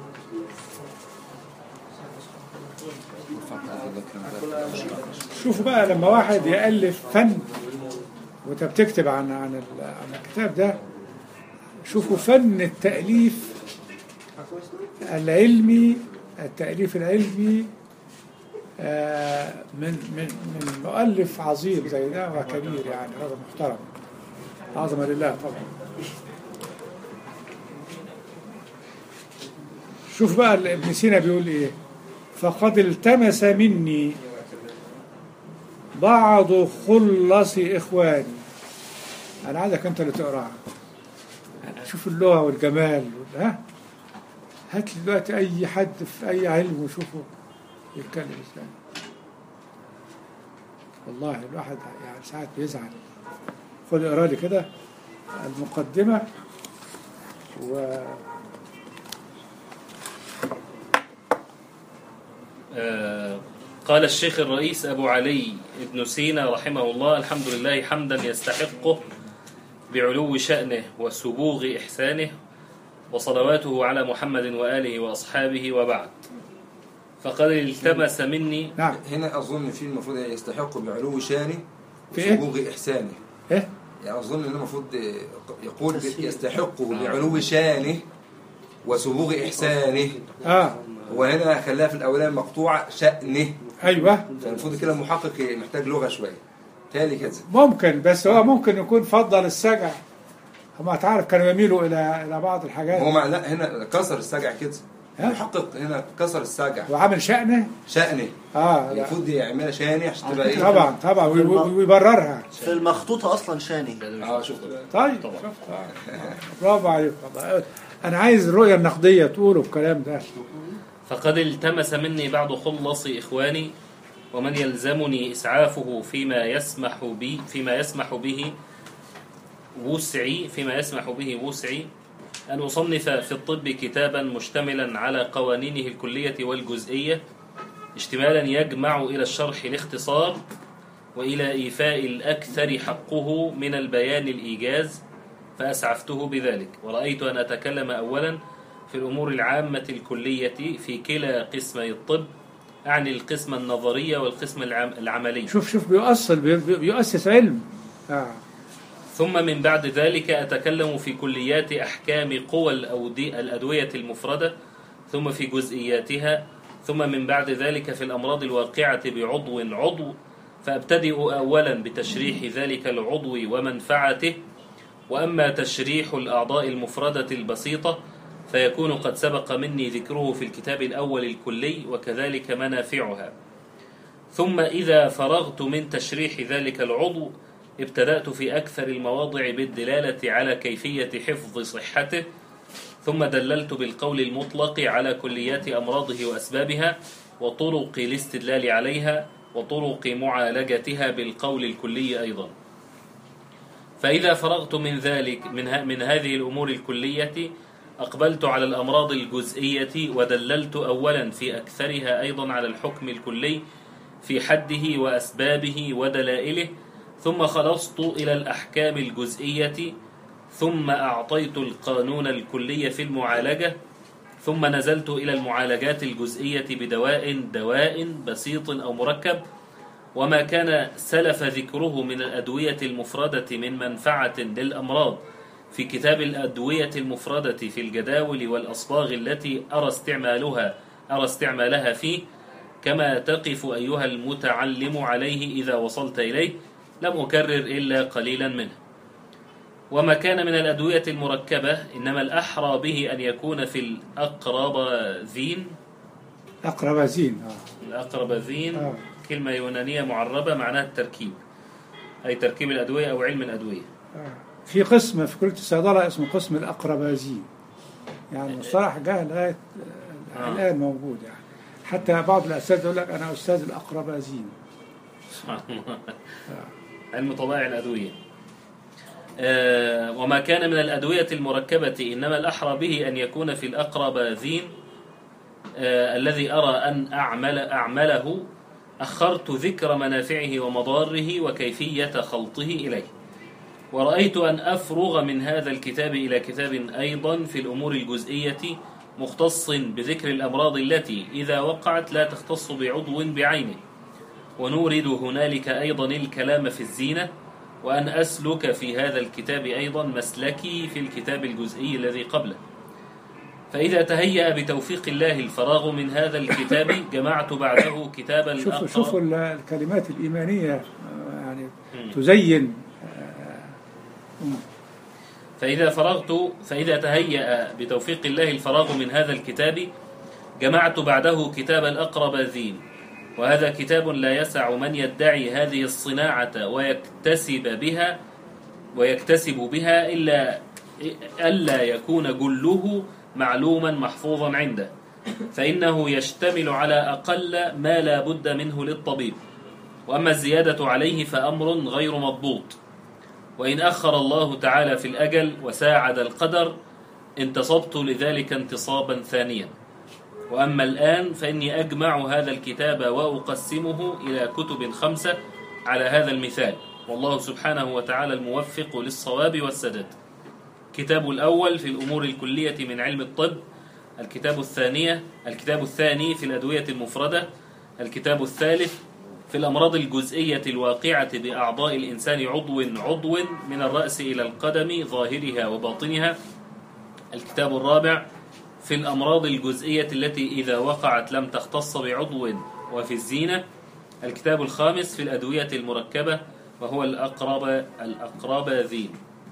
شوفوا بقى لما واحد يألف فن وانت بتكتب عن عن ال- عن الكتاب ده شوفوا فن التأليف العلمي التأليف العلمي آه، من من من مؤلف عظيم زي ده وكبير يعني رجل محترم عظمة لله طبعا شوف بقى ابن سينا بيقول ايه فقد التمس مني بعض خلص إخواني أنا عايزك أنت اللي تقراها شوف اللغة والجمال وال- ها هات لي دلوقتي أي حد في أي علم وشوفه يتكلم إزاي والله الواحد يعني ساعات بيزعل خد اقرا لي كده المقدمة و آه، قال الشيخ الرئيس أبو علي ابن سينا رحمه الله الحمد لله حمدا يستحقه بعلو شأنه وسبوغ إحسانه وصلواته على محمد وآله وأصحابه وبعد فقد التمس مني نعم هنا اظن في المفروض يستحق بعلو شانه في إيه؟ وسبوغ احسانه إيه يعني اظن ان المفروض يقول يستحق بعلو شانه وسبوغ احسانه آه وهنا خلاها في الاولاني مقطوعه شانه أيوه فالمفروض كده المحقق محتاج لغه شويه تالي كده ممكن بس هو ممكن يكون فضل السجع هم تعرف كانوا يميلوا إلى إلى بعض هو الحاجات مع لا هنا كسر السجع كده ها؟ المحقق هنا كسر السجع وعامل شأنه شأنه آه لا. المفروض يعملها شاني عشان تبقى ايه طبعا طبعا وي- وي- ويبررها في المخطوطة أصلا شاني اه شوف طيب شفت آه. برافو عليك والله انا عايز الرؤيه النقديه تقولوا الكلام ده فقد التمس مني بعض خلص إخواني ومن يلزمني إسعافه فيما يسمح بي فيما يسمح به وسعي فيما يسمح به وسعي أن أصنف في الطب كتابا مشتملا على قوانينه الكلية والجزئية اشتمالا يجمع إلى الشرح الاختصار وإلى إيفاء الأكثر حقه من البيان الإيجاز فأسعفته بذلك ورأيت أن أتكلم أولا في الأمور العامة الكلية في كلا قسمي الطب أعني القسم النظري والقسم العم- العملي شوف شوف بيؤصل بي- بي- بيؤسس علم آه. ثم من بعد ذلك أتكلم في كليات أحكام قوى الأودي الأدوية المفردة ثم في جزئياتها ثم من بعد ذلك في الأمراض الواقعة بعضو عضو فأبتدئ أولا بتشريح ذلك العضو ومنفعته وأما تشريح الأعضاء المفردة البسيطة فيكون قد سبق مني ذكره في الكتاب الأول الكلي وكذلك منافعها ثم إذا فرغت من تشريح ذلك العضو ابتدأت في أكثر المواضع بالدلالة على كيفية حفظ صحته ثم دللت بالقول المطلق على كليات أمراضه وأسبابها وطرق الاستدلال عليها وطرق معالجتها بالقول الكلي أيضا فإذا فرغت من ذلك من, ه- من هذه الأمور الكلية أقبلت على الأمراض الجزئية ودللت أولا في أكثرها أيضا على الحكم الكلي في حده وأسبابه ودلائله ثم خلصت إلى الأحكام الجزئية ثم أعطيت القانون الكلي في المعالجة ثم نزلت إلى المعالجات الجزئية بدواء دواء بسيط أو مركب وما كان سلف ذكره من الأدوية المفردة من منفعة للأمراض في كتاب الأدوية المفردة في الجداول والأصباغ التي أرى استعمالها أرى استعمالها فيه كما تقف أيها المتعلم عليه إذا وصلت إليه لم أكرر إلا قليلا منه وما كان من الأدوية المركبة إنما الأحرى به أن يكون في الأقرباذين اقربازين آه. الأقرباذين آه. كلمة يونانية معربة معناها التركيب أي تركيب الأدوية أو علم الأدوية آه. في قسم في كليه الصيدله اسمه قسم الاقربازين يعني مصطلح جه لغايه آه، آه. الان موجود يعني حتى بعض الاساتذه يقول لك انا استاذ الاقربازين سبحان الله علم طبائع الأدوية آه، وما كان من الأدوية المركبة إنما الأحرى به أن يكون في الأقرباذين آه، الذي أرى أن أعمل أعمله أخرت ذكر منافعه ومضاره وكيفية خلطه إليه ورأيت أن أفرغ من هذا الكتاب إلى كتاب أيضا في الأمور الجزئية مختص بذكر الأمراض التي إذا وقعت لا تختص بعضو بعينه ونورد هنالك أيضا الكلام في الزينة وأن أسلك في هذا الكتاب أيضا مسلكي في الكتاب الجزئي الذي قبله فإذا تهيأ بتوفيق الله الفراغ من هذا الكتاب جمعت بعده كتاب شوفوا الأقرب شوفوا ال- الكلمات الايمانيه آه، يعني مم. تزين فإذا فرغت فإذا تهيأ بتوفيق الله الفراغ من هذا الكتاب جمعت بعده كتاب الأقرباذين وهذا كتاب لا يسع من يدعي هذه الصناعة ويكتسب بها ويكتسب بها إلا ألا يكون جله معلوما محفوظا عنده فإنه يشتمل على أقل ما لا بد منه للطبيب وأما الزيادة عليه فأمر غير مضبوط وإن أخر الله تعالى في الأجل وساعد القدر انتصبت لذلك انتصابا ثانيا وأما الآن فإني أجمع هذا الكتاب وأقسمه إلى كتب خمسة على هذا المثال والله سبحانه وتعالى الموفق للصواب والسداد كتاب الأول في الأمور الكلية من علم الطب الكتاب الثانية الكتاب الثاني في الأدوية المفردة الكتاب الثالث في الأمراض الجزئية الواقعة بأعضاء الإنسان عضو عضو من الرأس إلى القدم ظاهرها وباطنها الكتاب الرابع في الأمراض الجزئية التي إذا وقعت لم تختص بعضو وفي الزينة الكتاب الخامس في الأدوية المركبة وهو الأقرب الأقرباذين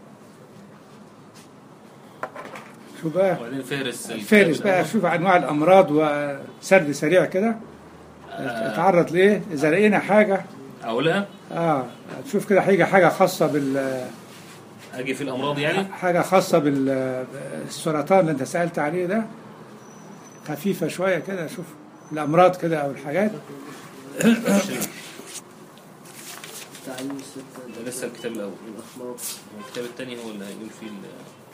شو بقى وبعدين فهرس الكتاب فارس بقى الأول. شوف انواع الامراض وسرد سريع كده اتعرض لايه اذا لقينا حاجه أقولها اه تشوف كده هيجي حاجه خاصه بال أجي في الأمراض يعني حاجه خاصه بالسرطان اللي انت سالت عليه ده خفيفه شويه كده شوف الامراض كده او الحاجات تعليم الستة ده لسه الكتاب الأول الأخلاق الكتاب الثاني هو اللي هيقول فيه ال-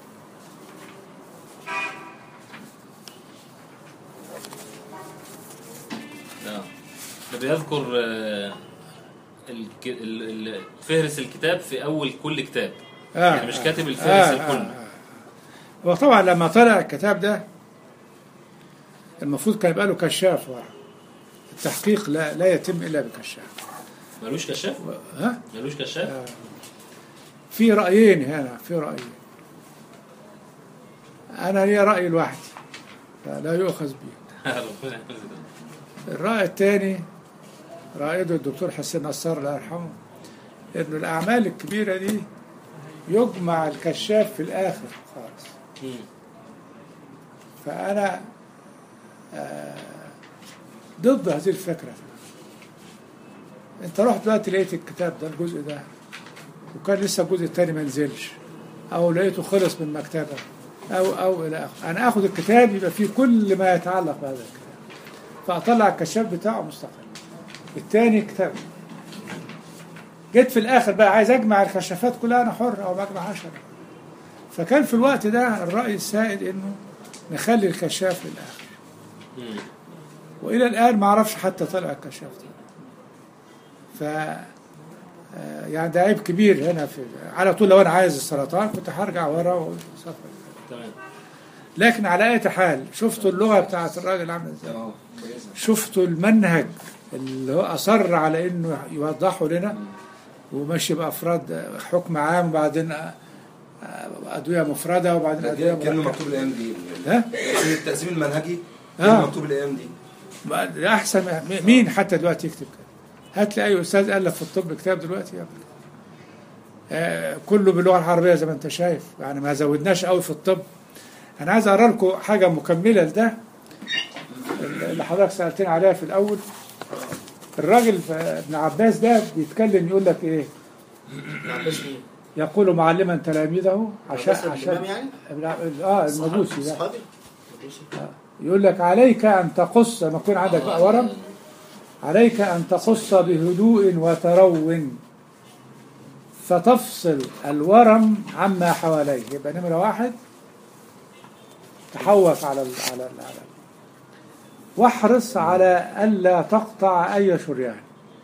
اه ده بيذكر آه، الك- ال- ال- فهرس الكتاب في أول كل كتاب آه يعني مش كاتب الفهرس الكل وطبعا لما طلع الكتاب ده المفروض كان يبقى له كشاف ورا التحقيق لا لا يتم الا بكشاف ملوش كشاف ها ملوش كشاف في رايين هنا في رايين انا لي راي لوحدي فلا يؤخذ به ربنا يحفظك. الراي الثاني رائده الدكتور حسين نصار الله يرحمه انه الاعمال الكبيره دي يجمع الكشاف في الاخر خالص مم. فأنا آه، ضد هذه الفكرة أنت رحت دلوقتي لقيت الكتاب ده الجزء ده وكان لسه الجزء الثاني ما نزلش أو لقيته خلص من مكتبة أو أو إلى آخره أنا آخد الكتاب يبقى فيه كل ما يتعلق بهذا الكتاب فأطلع الكشاف بتاعه مستقل الثاني كتاب جيت في الآخر بقى عايز أجمع الكشافات كلها أنا حر أو بجمع عشرة فكان في الوقت ده الرأي السائد إنه نخلي الكشاف للآخر مم. والى الان ما اعرفش حتى طلع الكشاف ده ف آه، يعني ده عيب كبير هنا في على طول لو انا عايز السرطان كنت هرجع ورا واقول صفر تمام لكن على اي حال شفتوا اللغه بتاعت الراجل عامله ازاي اه كويسه شفتوا المنهج اللي هو اصر على انه يوضحه لنا وماشي بافراد حكم عام وبعدين آه، آه، ادويه مفرده وبعدين ادويه كانه مركبة. مكتوب الايام دي ها التقسيم المنهجي آه. كان مكتوب الايام دي ده احسن مين حتى دلوقتي يكتب كده هات لي اي استاذ الف في الطب كتاب دلوقتي يا ابني آه كله باللغه العربيه زي ما انت شايف يعني ما زودناش قوي في الطب انا عايز اقرا لكم حاجه مكمله لده اللي حضرتك سالتني عليها في الاول الراجل ف- ابن عباس ده بيتكلم يقول لك ايه عباس مين؟ يقول معلما تلاميذه عشان مثلا عشان الإمام يعني؟ اه المجوسي ده صحابي يقول لك عليك أن تقص لما يكون عندك بقى ورم عليك أن تقص بهدوء وترو فتفصل الورم عما حواليه يبقى نمرة واحد تحوك على ال على ال على ال واحرص على ألا تقطع أي شريان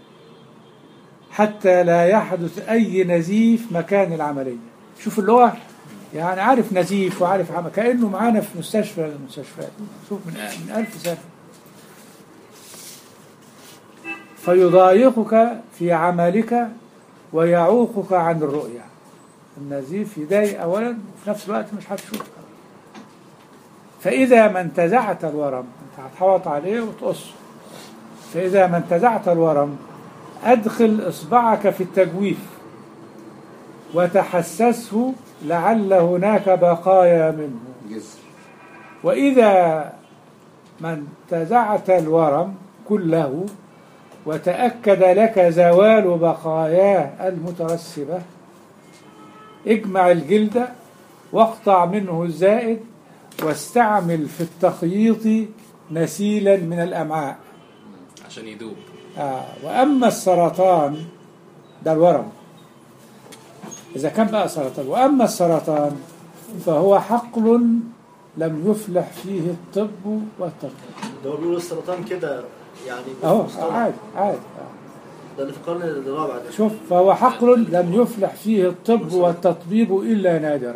حتى لا يحدث أي نزيف مكان العملية شوف اللي هو يعني عارف نزيف وعارف عمل كأنه معانا في مستشفى من المستشفيات شوف من من ألف سنة فيضايقك في عملك ويعوقك عن الرؤية النزيف يضايق أولا وفي نفس الوقت مش هتشوف فإذا ما انتزعت الورم أنت هتحوط عليه وتقصه فإذا ما انتزعت الورم أدخل إصبعك في التجويف وتحسسه لعل هناك بقايا منه جزر وإذا ما انتزعت الورم كله وتأكد لك زوال بقاياه المترسبة اجمع الجلد واقطع منه الزائد واستعمل في التخييط نسيلا من الأمعاء عشان يدوب آه. وأما السرطان ده الورم إذا كان بقى سرطان وأما السرطان فهو حقل لم يفلح فيه الطب والتطبيب ده هو بيقولوا السرطان كده يعني أهو مصطلح. عادي عادي آه. ده اللي في القرن الرابع ده شوف فهو حقل لم يفلح فيه الطب والتطبيب إلا نادرا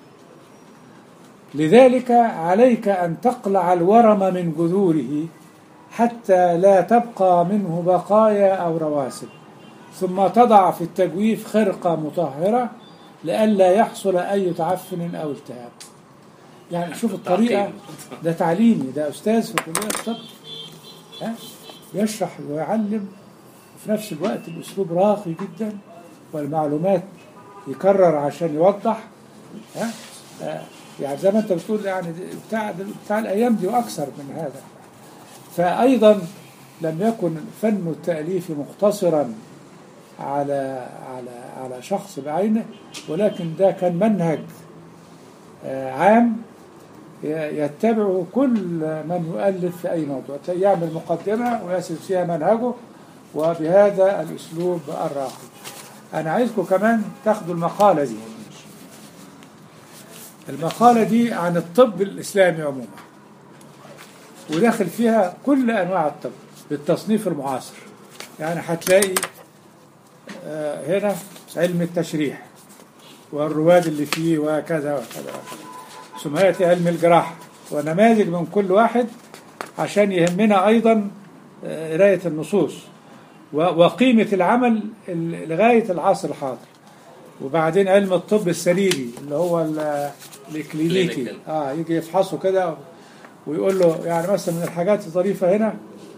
لذلك عليك أن تقلع الورم من جذوره حتى لا تبقى منه بقايا أو رواسب ثم تضع في التجويف خرقة مطهرة لئلا يحصل أي تعفن أو التهاب يعني شوف الطريقة ده تعليمي ده أستاذ في كلية الطب ها يشرح ويعلم وفي نفس الوقت الأسلوب راقي جدا والمعلومات يكرر عشان يوضح ها آه، يعني زي ما انت بتقول يعني بتاع بتاع الايام دي واكثر من هذا فايضا لم يكن فن التاليف مقتصرا على على على شخص بعينه ولكن ده كان منهج آه، عام ي- يتبعه كل من يؤلف في اي موضوع يعمل مقدمه ويسرد فيها منهجه وبهذا الاسلوب الراقي انا عايزكم كمان تاخدوا المقاله دي المقالة دي عن الطب الإسلامي عموما وداخل فيها كل أنواع الطب بالتصنيف المعاصر يعني هتلاقي آه، هنا علم التشريح والرواد اللي فيه وكذا وكذا وكذا ثم يأتي علم الجراحة ونماذج من كل واحد عشان يهمنا أيضا آه، قراية النصوص و- وقيمة العمل ال- لغاية العصر الحاضر وبعدين علم الطب السريري اللي هو ال- الكلينيكي Clinical. اه يجي يفحصه كده ويقول له يعني مثلا من الحاجات الظريفة هنا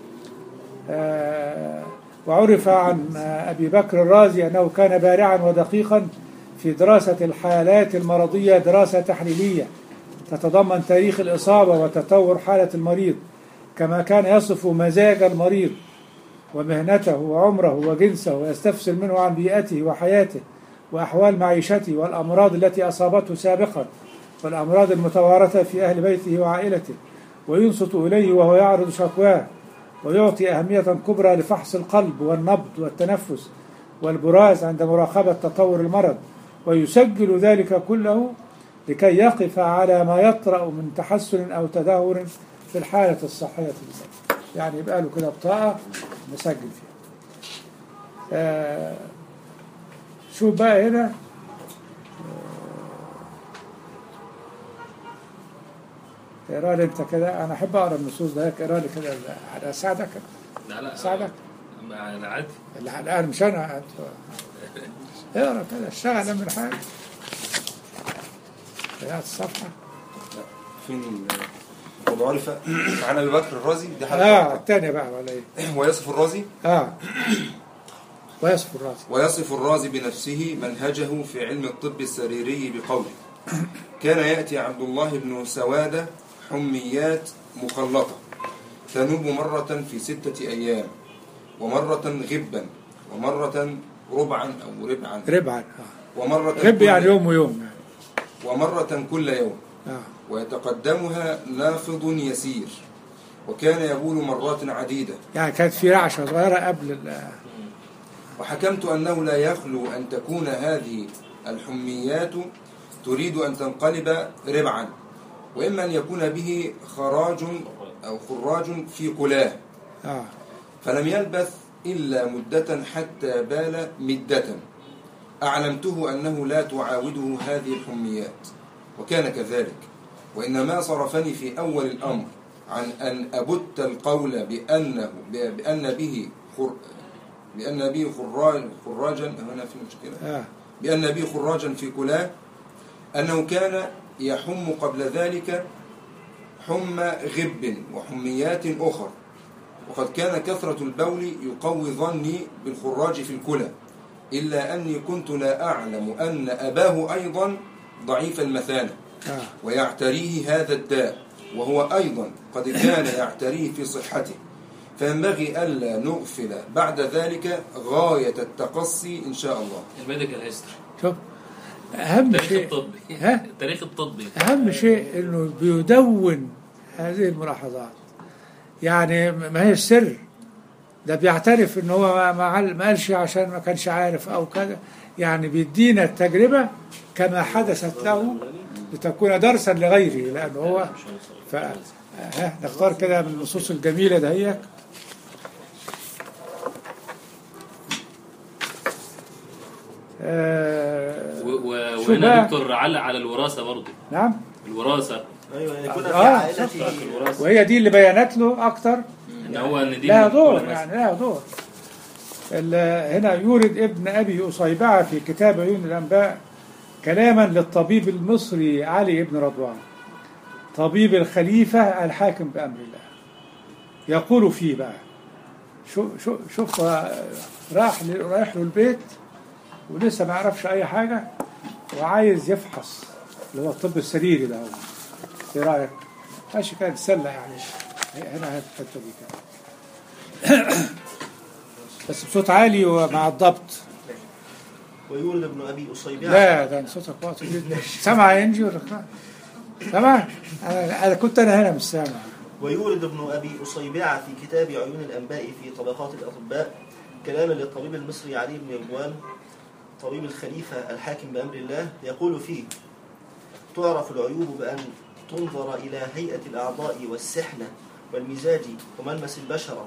آه وعرف عن آه، أبي بكر الرازي أنه كان بارعا ودقيقا في دراسة الحالات المرضية دراسة تحليلية تتضمن تاريخ الإصابة وتطور حالة المريض كما كان يصف مزاج المريض ومهنته وعمره وجنسه ويستفسر منه عن بيئته وحياته وأحوال معيشته والأمراض التي أصابته سابقا والأمراض المتوارثة في أهل بيته وعائلته وينصت إليه وهو يعرض شكواه ويعطي أهمية كبرى لفحص القلب والنبض والتنفس والبراز عند مراقبة تطور المرض ويسجل ذلك كله لكي يقف على ما يطرأ من تحسن أو تدهور في الحالة الصحية للمريض يعني يبقى له كده بطاقة مسجل فيها آه شوف بقى هنا آه، اقرا لي انت كده انا احب اقرا النصوص ده اقرا لي كده انا اساعدك لا لا أساعدك؟ ما انا عادي اللي الان مش انا أنت- اقرا كده اشتغل من حاجه قراءة الصفحه فين ال- وضع عرف عن ابي بكر الرازي دي اه حلقه الثانيه بقى ولا ايه ويصف الرازي اه ويصف الراس ويصف الرازي بنفسه منهجه في علم الطب السريري بقوله كان يأتي عبد الله بن سوادة حميات مخلطة تنوب مرة في ستة أيام ومرة غبا ومرة ربعا أو ربعا ربعا آه. ومرة رب كل- يعني يوم ويوم يعني ومرة كل يوم آه. ويتقدمها نافض يسير وكان يبول مرات عديدة يعني كانت في رعشة صغيرة قبل ال- وحكمت أنه لا يخلو أن تكون هذه الحميات تريد أن تنقلب ربعا وإما أن يكون به خراج أو خراج في قلاه آه. فلم يلبث إلا مدة حتى بال مدة أعلمته أنه لا تعاوده هذه الحميات وكان كذلك وإنما صرفني في أول الأمر عن أن أبت القول بأنه بأن به خر بأن به خراج خراجا هنا في مشكلة آه. بأن به خراجا في كلاه أنه كان يحم قبل ذلك حمى غب وحميات أخر وقد كان كثرة البول يقوي ظني بالخراج في الكلى إلا أني كنت لا أعلم أن أباه أيضا ضعيف المثانة آه. ويعتريه هذا الداء وهو أيضا قد كان يعتريه في صحته فينبغي ألا نغفل بعد ذلك غاية التقصي إن شاء الله الميديكال هيستوري شوف أهم التاريخ شيء الطبي ها؟ التاريخ الطبي أهم شيء إنه بيدون هذه الملاحظات يعني ما هي السر ده بيعترف إن هو ما- ما عل- ما قالش عشان ما كانش عارف أو كذا يعني بيدينا التجربة كما حدثت له لتكون درسا لغيره لأنه هو ف ها نختار كده من النصوص الجميلة دهيك آه و- و- شو وهنا بقى؟ دكتور علق على الوراثه برضه نعم الوراثه ايوه يكون في آه، عائلته وهي دي اللي بينت له أكتر ان هو ان دي لها من دور كل يعني لها دور ال- هنا يورد ابن أبي أصيبعة في كتاب عيون الأنباء كلاما للطبيب المصري علي بن رضوان طبيب الخليفة الحاكم بأمر الله يقول فيه بقى شو شو شوف راح ل- رايح له البيت ولسه ما يعرفش أي حاجة وعايز يفحص اللي هو الطب السريري ده هو ايه رأيك؟ ماشي كانت سلة يعني هنا هات الحتة دي كده بس بصوت عالي ومع الضبط ويولد ابن ابي اصيبعه لا ده صوتك واطي جدا سامع يا انجي ولا لا؟ سامع؟ انا أنا كنت انا هنا مش سامع ويولد ابن أبي أصيبعة في كتاب عيون الأنباء في طبقات الأطباء كلاما للطبيب المصري علي بن رضوان طبيب الخليفة الحاكم بأمر الله يقول فيه تعرف العيوب بأن تنظر إلى هيئة الأعضاء والسحنة والمزاج وملمس البشرة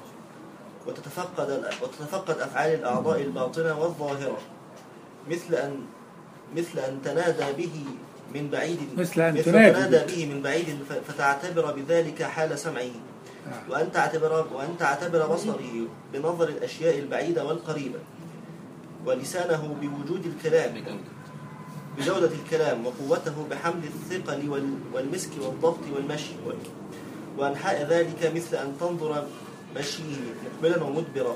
وتتفقد وتتفقد أفعال الأعضاء الباطنة والظاهرة مثل أن مثل أن تنادى به من بعيد مثل أن مثل تنادي تنادى به من بعيد ف- فتعتبر بذلك حال سمعه وأن تعتبر وأن تعتبر بصره بنظر الأشياء البعيدة والقريبة ولسانه بوجود الكلام بجودة الكلام وقوته بحمل الثقل وال- والمسك والضبط والمشي وال- وأنحاء ذلك مثل أن تنظر مشيه مقبلا ومدبرا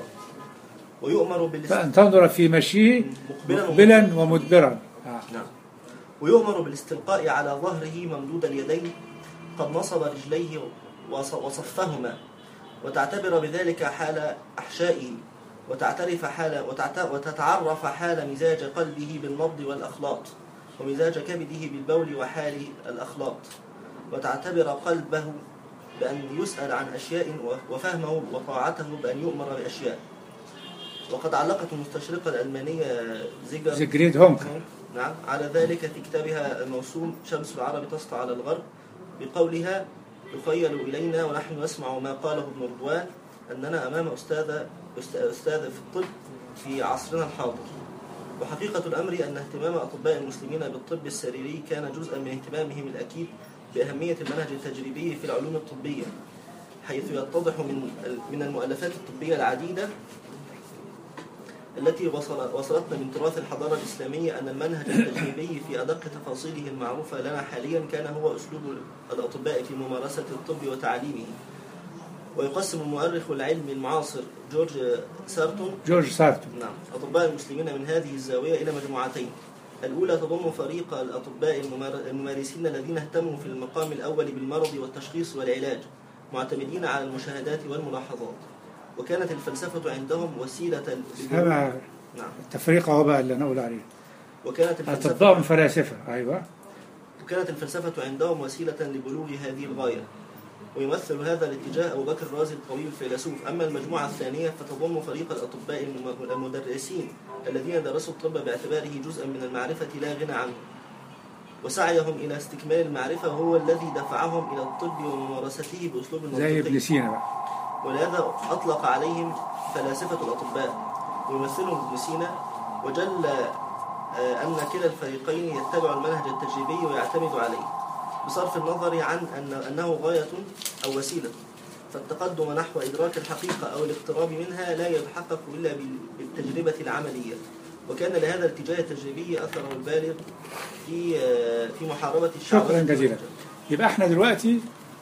ويؤمر بالاست... فان تنظر في مشيه مقبلا مقبلا ومدبرا آه. نعم ويؤمر بالاستلقاء على ظهره ممدود اليدين قد نصب رجليه وص- وصفهما وتعتبر بذلك حال أحشائه وتعترف حال وتعت- وتتعرف حال مزاج قلبه بالنبض والأخلاط ومزاج كبده بالبول وحال الأخلاط وتعتبر قلبه بأن يسأل عن أشياء و- وفهمه وطاعته بأن يؤمر بأشياء وقد علقت المستشرقة الألمانية زيجر زيجريد هونك نعم على ذلك في كتابها الموسوم شمس العرب تسطع على الغرب بقولها يخيل إلينا ونحن نسمع ما قاله ابن رضوان أننا أمام أستاذ أست- أستاذ في الطب في عصرنا الحاضر وحقيقة الأمر أن اهتمام أطباء المسلمين بالطب السريري كان جزءا من اهتمامهم الأكيد بأهمية المنهج التجريبي في العلوم الطبية حيث يتضح من من المؤلفات الطبية العديدة التي وصل وصلتنا من تراث الحضارة الإسلامية أن المنهج التجريبي في أدق تفاصيله المعروفة لنا حاليا كان هو أسلوب الأطباء في ممارسة الطب وتعليمه ويقسم المؤرخ العلمي المعاصر جورج سارتون جورج سارتون نعم أطباء المسلمين من هذه الزاوية إلى مجموعتين الأولى تضم فريق الأطباء الممار- الممارسين الذين اهتموا في المقام الأول بالمرض والتشخيص والعلاج معتمدين على المشاهدات والملاحظات وكانت الفلسفة عندهم وسيلة للبلوغ- سامع نعم التفريق هو بقى اللي نقول عليه وكانت أطباء الفلسفة فلاسفة أيوة وكانت الفلسفة عندهم وسيلة لبلوغ هذه الغاية ويمثل هذا الاتجاه أبو بكر الرازي الطويل الفيلسوف أما المجموعة الثانية فتضم فريق الأطباء الم- المدرسين الذين درسوا الطب باعتباره جزءا من المعرفة لا غنى عنه وسعيهم إلى استكمال المعرفة هو الذي دفعهم إلى الطب وممارسته بأسلوب زي ابن منطقي سينا بقى ولهذا أطلق عليهم فلاسفة الأطباء ويمثلهم ابن سينا وجل آه، أن كلا الفريقين يتبع المنهج التجريبي ويعتمد عليه بصرف النظر عن أن أنه غاية أو وسيلة فالتقدم نحو إدراك الحقيقة أو الاقتراب منها لا يتحقق إلا بال- بالتجربة العملية وكان لهذا الاتجاه التجريبي أثره البالغ في آه، في محاربة الشعوذة شكرا جزيلا والمجال. يبقى احنا دلوقتي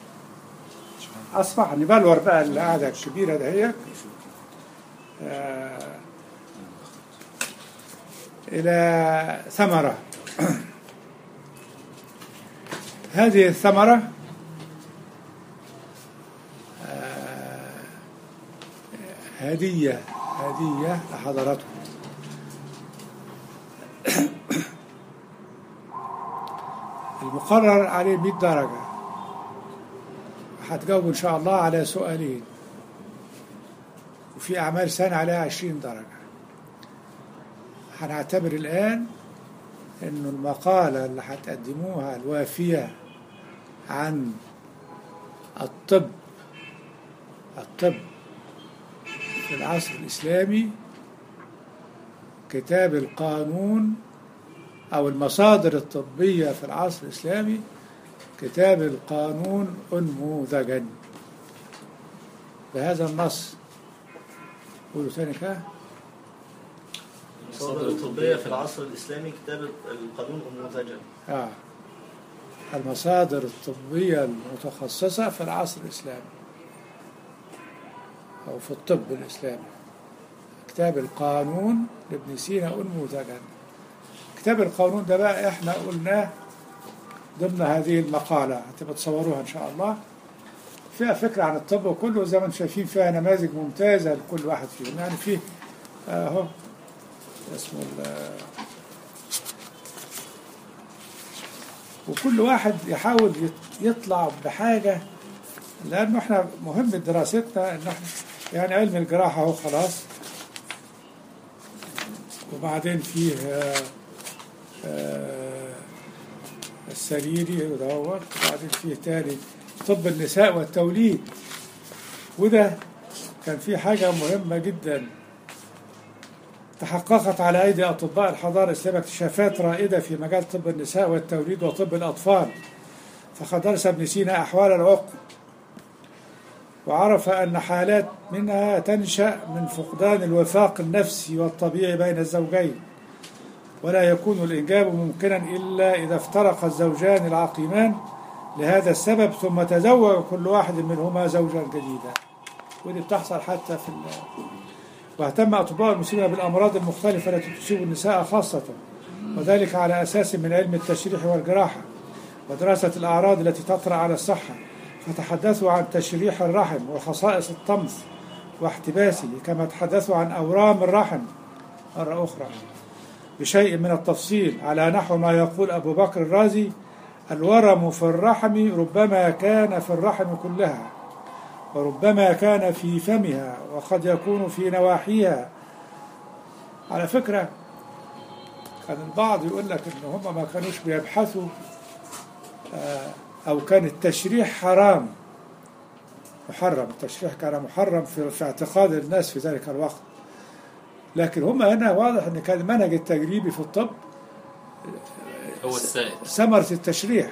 أصبح نبلور بقى القعدة الكبيرة دهيت آه، إلى ثمرة هذه الثمرة آه، هدية هدية لحضراتكم المقرر عليه 100 درجة هتجاوب إن شاء الله على سؤالين وفي أعمال سنة عليها 20 درجة هنعتبر الآن إنه المقالة اللي هتقدموها الوافية عن الطب الطب في العصر الإسلامي كتاب القانون أو المصادر الطبية في العصر الإسلامي كتاب القانون أنموذجا بهذا النص قولوا ثاني كده المصادر الطبية في العصر الإسلامي كتاب القانون أنموذجا آه. المصادر الطبية المتخصصة في العصر الإسلامي أو في الطب الإسلامي كتاب القانون لابن سينا أنموذجا كتاب القانون ده بقى احنا قلناه ضمن هذه المقالة هتبقى تصوروها إن شاء الله فيها فكرة عن الطب وكله زي ما انتم شايفين فيها نماذج ممتازة لكل واحد فيهم يعني فيه اهو اسمه ال- وكل واحد يحاول يط- يطلع بحاجة لأنه احنا مهم دراستنا ان احنا يعني علم الجراحة اهو خلاص وبعدين فيه آه، آه، السريري ودوت وبعدين فيه تاني طب النساء والتوليد وده كان فيه حاجة مهمة جدا تحققت على أيدي أطباء الحضارة الإسلامية اكتشافات رائدة في مجال طب النساء والتوليد وطب الأطفال فقد درس ابن سينا أحوال العقم وعرف أن حالات منها تنشأ من فقدان الوفاق النفسي والطبيعي بين الزوجين ولا يكون الإنجاب ممكنا إلا إذا افترق الزوجان العقيمان لهذا السبب ثم تزوج كل واحد منهما زوجا جديدا ودي بتحصل حتى في ال- واهتم أطباء المسلمين بالأمراض المختلفة التي تصيب النساء خاصة وذلك على أساس من علم التشريح والجراحة ودراسة الأعراض التي تطرأ على الصحة فتحدثوا عن تشريح الرحم وخصائص الطمث واحتباسه كما تحدثوا عن أورام الرحم مرة أخرى بشيء من التفصيل على نحو ما يقول أبو بكر الرازي الورم في الرحم ربما كان في الرحم كلها وربما كان في فمها وقد يكون في نواحيها على فكرة كان البعض يقول لك ان هم ما كانوش بيبحثوا آه، او كان التشريح حرام محرم التشريح كان محرم في, في اعتقاد الناس في ذلك الوقت لكن هم هنا واضح ان كان المنهج التجريبي في الطب هو السائد ثمرة التشريح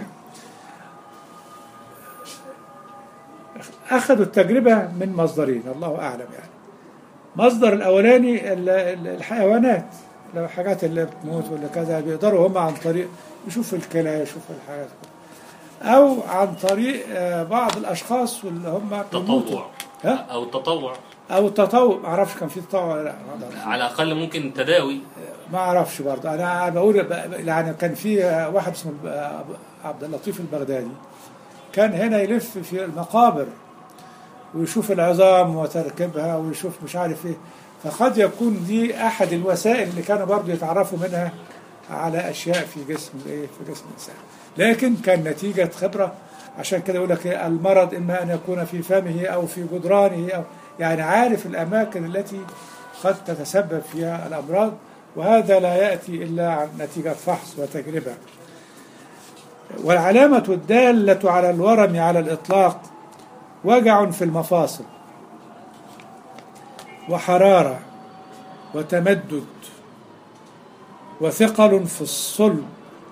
أخذوا التجربة من مصدرين الله أعلم يعني مصدر الأولاني ال- ال- الحيوانات لو الحاجات اللي بتموت ولا كذا بيقدروا هم عن طريق يشوفوا الكلى يشوفوا الحاجات أو عن طريق آه، بعض الأشخاص واللي هم بيموتوا. تطوع ها؟ او التطوع أو التطوع ما أعرفش كان في تطوع ولا لا ما أعرفش. على الاقل ممكن تداوي ما اعرفش برضه انا بقول ب- يعني كان في واحد اسمه الب- عبد اللطيف البغدادي كان هنا يلف في المقابر ويشوف العظام وتركيبها ويشوف مش عارف ايه فقد يكون دي احد الوسائل اللي كانوا برضو يتعرفوا منها على اشياء في جسم الايه في جسم الانسان لكن كان نتيجه خبره عشان كده يقول لك إيه، المرض اما ان يكون في فمه او في جدرانه او يعني عارف الاماكن التي قد تتسبب فيها الامراض وهذا لا ياتي الا عن نتيجه فحص وتجربه والعلامه الداله على الورم على الاطلاق وجع في المفاصل وحراره وتمدد وثقل في الصلب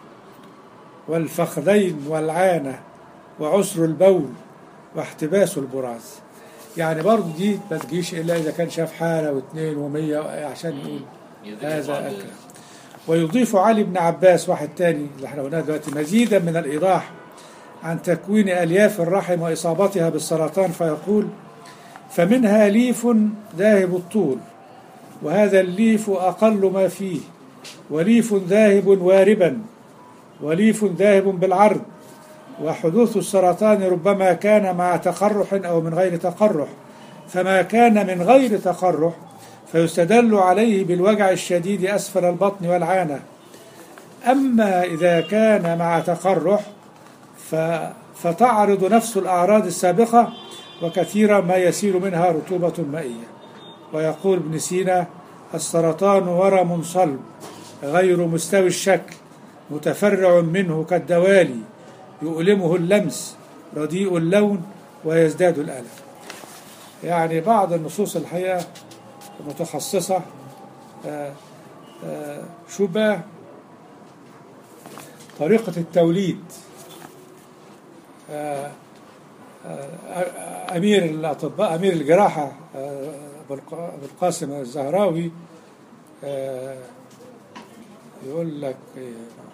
والفخذين والعانة وعسر البول واحتباس البراز يعني برضه دي ما تجيش إلا إذا كان شاف حالة واثنين ومية عشان يقول هذا أكل ويضيف علي بن عباس واحد تاني اللي احنا قلناه دلوقتي مزيدا من الإيضاح عن تكوين ألياف الرحم وإصابتها بالسرطان فيقول فمنها ليف ذاهب الطول وهذا الليف أقل ما فيه وليف ذاهب واربا وليف ذاهب بالعرض وحدوث السرطان ربما كان مع تقرح أو من غير تقرح فما كان من غير تقرح فيستدل عليه بالوجع الشديد أسفل البطن والعانة أما إذا كان مع تقرح ف فتعرض نفس الأعراض السابقة وكثيرا ما يسيل منها رطوبة مائية ويقول ابن سينا السرطان ورم صلب غير مستوي الشكل متفرع منه كالدوالي يؤلمه اللمس رديء اللون ويزداد الألم يعني بعض النصوص الحقيقة متخصصة آه، آه، شبه طريقة التوليد آه، آه، أمير الأطباء أمير الجراحة آه، أبو الق- أبو القاسم الزهراوي آه، يقول لك إيه،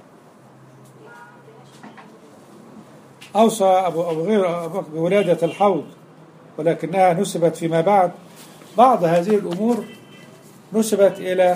أوصى أبو أبو غير أبو بكر بولادة الحوض ولكنها نسبت فيما بعد بعض هذه الأمور نسبت إلى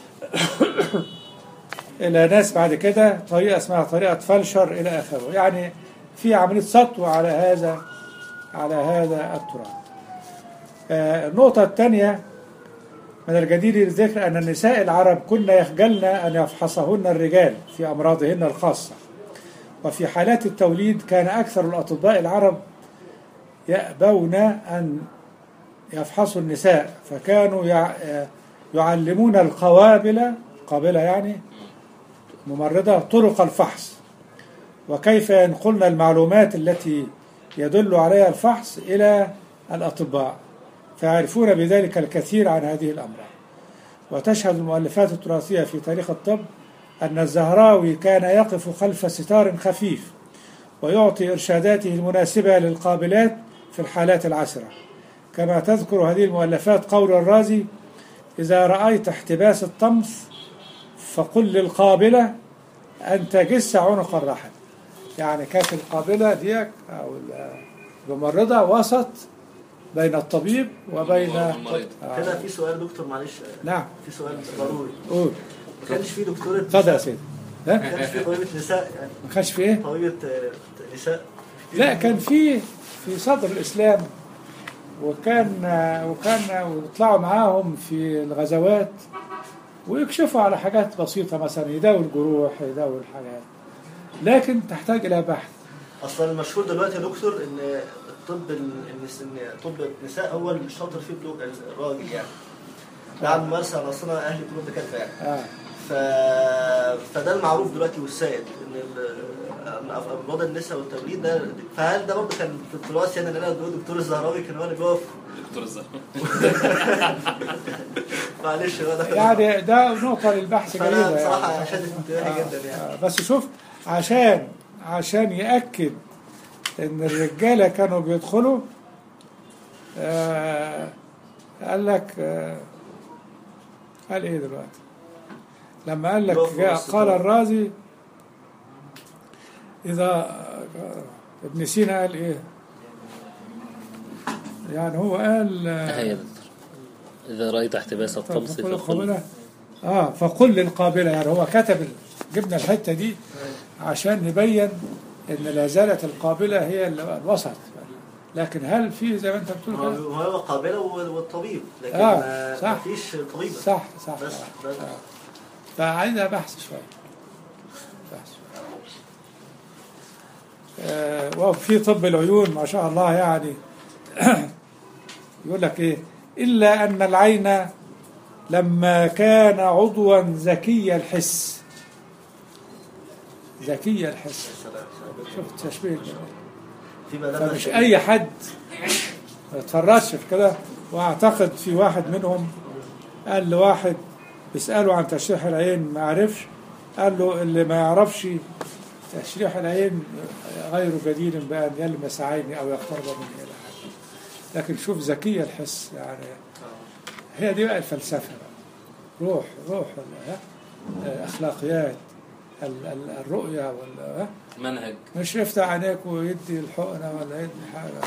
إلى ناس بعد كده طريقة اسمها طريقة فلشر إلى آخره يعني في عملية سطو على هذا على هذا التراب آه، النقطة الثانية من الجدير الذكر أن النساء العرب كن يخجلن أن يفحصهن الرجال في أمراضهن الخاصة وفي حالات التوليد كان أكثر الأطباء العرب يأبون أن يفحصوا النساء فكانوا يع- يعلمون القوابل قابلة يعني ممرضة طرق الفحص وكيف ينقلن المعلومات التي يدل عليها الفحص إلى الأطباء فيعرفون بذلك الكثير عن هذه الأمراض وتشهد المؤلفات التراثية في تاريخ الطب أن الزهراوي كان يقف خلف ستار خفيف ويعطي إرشاداته المناسبة للقابلات في الحالات العسرة كما تذكر هذه المؤلفات قول الرازي إذا رأيت احتباس الطمس فقل للقابلة أن تجس عنق الرحم يعني كانت القابلة ديك أو الممرضة وسط بين الطبيب وبين المريض. آه. كده في سؤال دكتور معلش نعم في سؤال ضروري قول ما كانش في دكتورة اتفضل يا سيدي ما ها كانش في طبيبة نساء يعني ما كانش في ايه؟ طبيبة آه، نساء لا كان في في صدر الاسلام وكان وكان ويطلعوا معاهم في الغزوات ويكشفوا على حاجات بسيطة مثلا يداوي الجروح يداوي الحاجات لكن تحتاج إلى بحث اصلا المشهور دلوقتي يا دكتور ان الطب ال- النس- ان طب النساء هو اللي شاطر فيه بلو- الراجل يعني بعد ممارسه انا اصلا اهلي كلهم دكاتره يعني آه. ف... فده المعروف دلوقتي والسائد ان ال- امراض النساء والتوليد ده فهل ده برضه كان في التراث يعني ان انا دكتور الزهراوي كان هو اللي بيقف دكتور الزهر معلش بقى ده كان- يعني ده نقطة للبحث فانا جيدة بصراحه يعني. شدت انتباهي جدا يعني آه، بس شوف عشان عشان يأكد إن الرجالة كانوا بيدخلوا آه قال لك آه قال إيه دلوقتي؟ لما قال لك يقفوا جاء بس قال طبعا. الرازي إذا آه، ابن سينا قال إيه؟ يعني هو قال آه، هيا دكتور إذا رأيت احتباس الطمس فقل فقل القابلة اه فقل للقابلة يعني هو كتب ال- جبنا الحتة دي عشان نبين ان لا زالت القابلة هي ال- الوسط لكن هل في زي ما انت بتقول ما كده؟ هو هو قابلة والطبيب لكن آه، ما صح. فيش طبيبة صح صح بس صح. بس فعايزها بحث شوية بحث شوية آه، وفي طب العيون ما شاء الله يعني يقول لك ايه إلا أن العين لما كان عضوا ذكي الحس ذكي الحس شفت تشبيه الجمال. في بلاغة فمش شديدة. اي حد ما يتفرجش في كده واعتقد في واحد منهم قال لواحد بيساله عن تشريح العين ما عرفش قال له اللي ما يعرفش تشريح العين غير جدير بان يلمس عيني او يقترب مني الى حاجه لكن شوف ذكيه الحس يعني هي دي بقى الفلسفه بقى. روح روح ال- ها؟ اخلاقيات ال- ال- الرؤيه وال ها؟ منهج مش يفتح عينيك ويدي الحقنة ولا يدي حاجة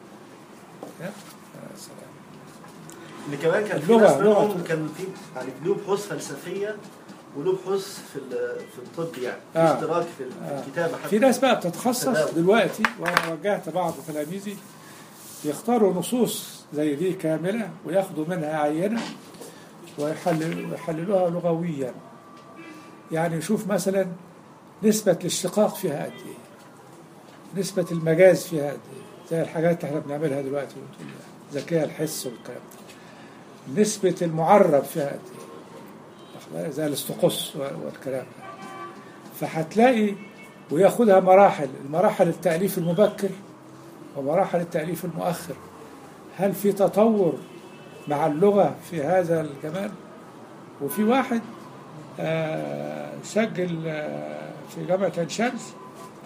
يا سلام اللي كمان كان في اللغة- ناس لغة. منهم كان في يعني له بحوث فلسفية وله بحوث في ال- في الطب يعني في آه. اشتراك في في آه. الكتابة حتى في ناس بقى بتتخصص تداول. دلوقتي وأنا وجهت بعض تلاميذي يختاروا نصوص زي دي كاملة وياخدوا منها عينة ويحلل- ويحللوها لغويا يعني يشوف مثلا نسبة الاشتقاق فيها قد ايه نسبة المجاز فيها قد ايه زي الحاجات اللي احنا بنعملها دلوقتي وتقول ذكاء الحس والكلام ده نسبة المعرب فيها قد ايه واخد بالك؟ زي الاستقص والكلام ده فهتلاقي وياخدها مراحل المراحل التأليف المبكر ومراحل التأليف المؤخر هل في تطور مع اللغة في هذا الجمال وفي واحد آه، سجل آه، في جامعة عين شمس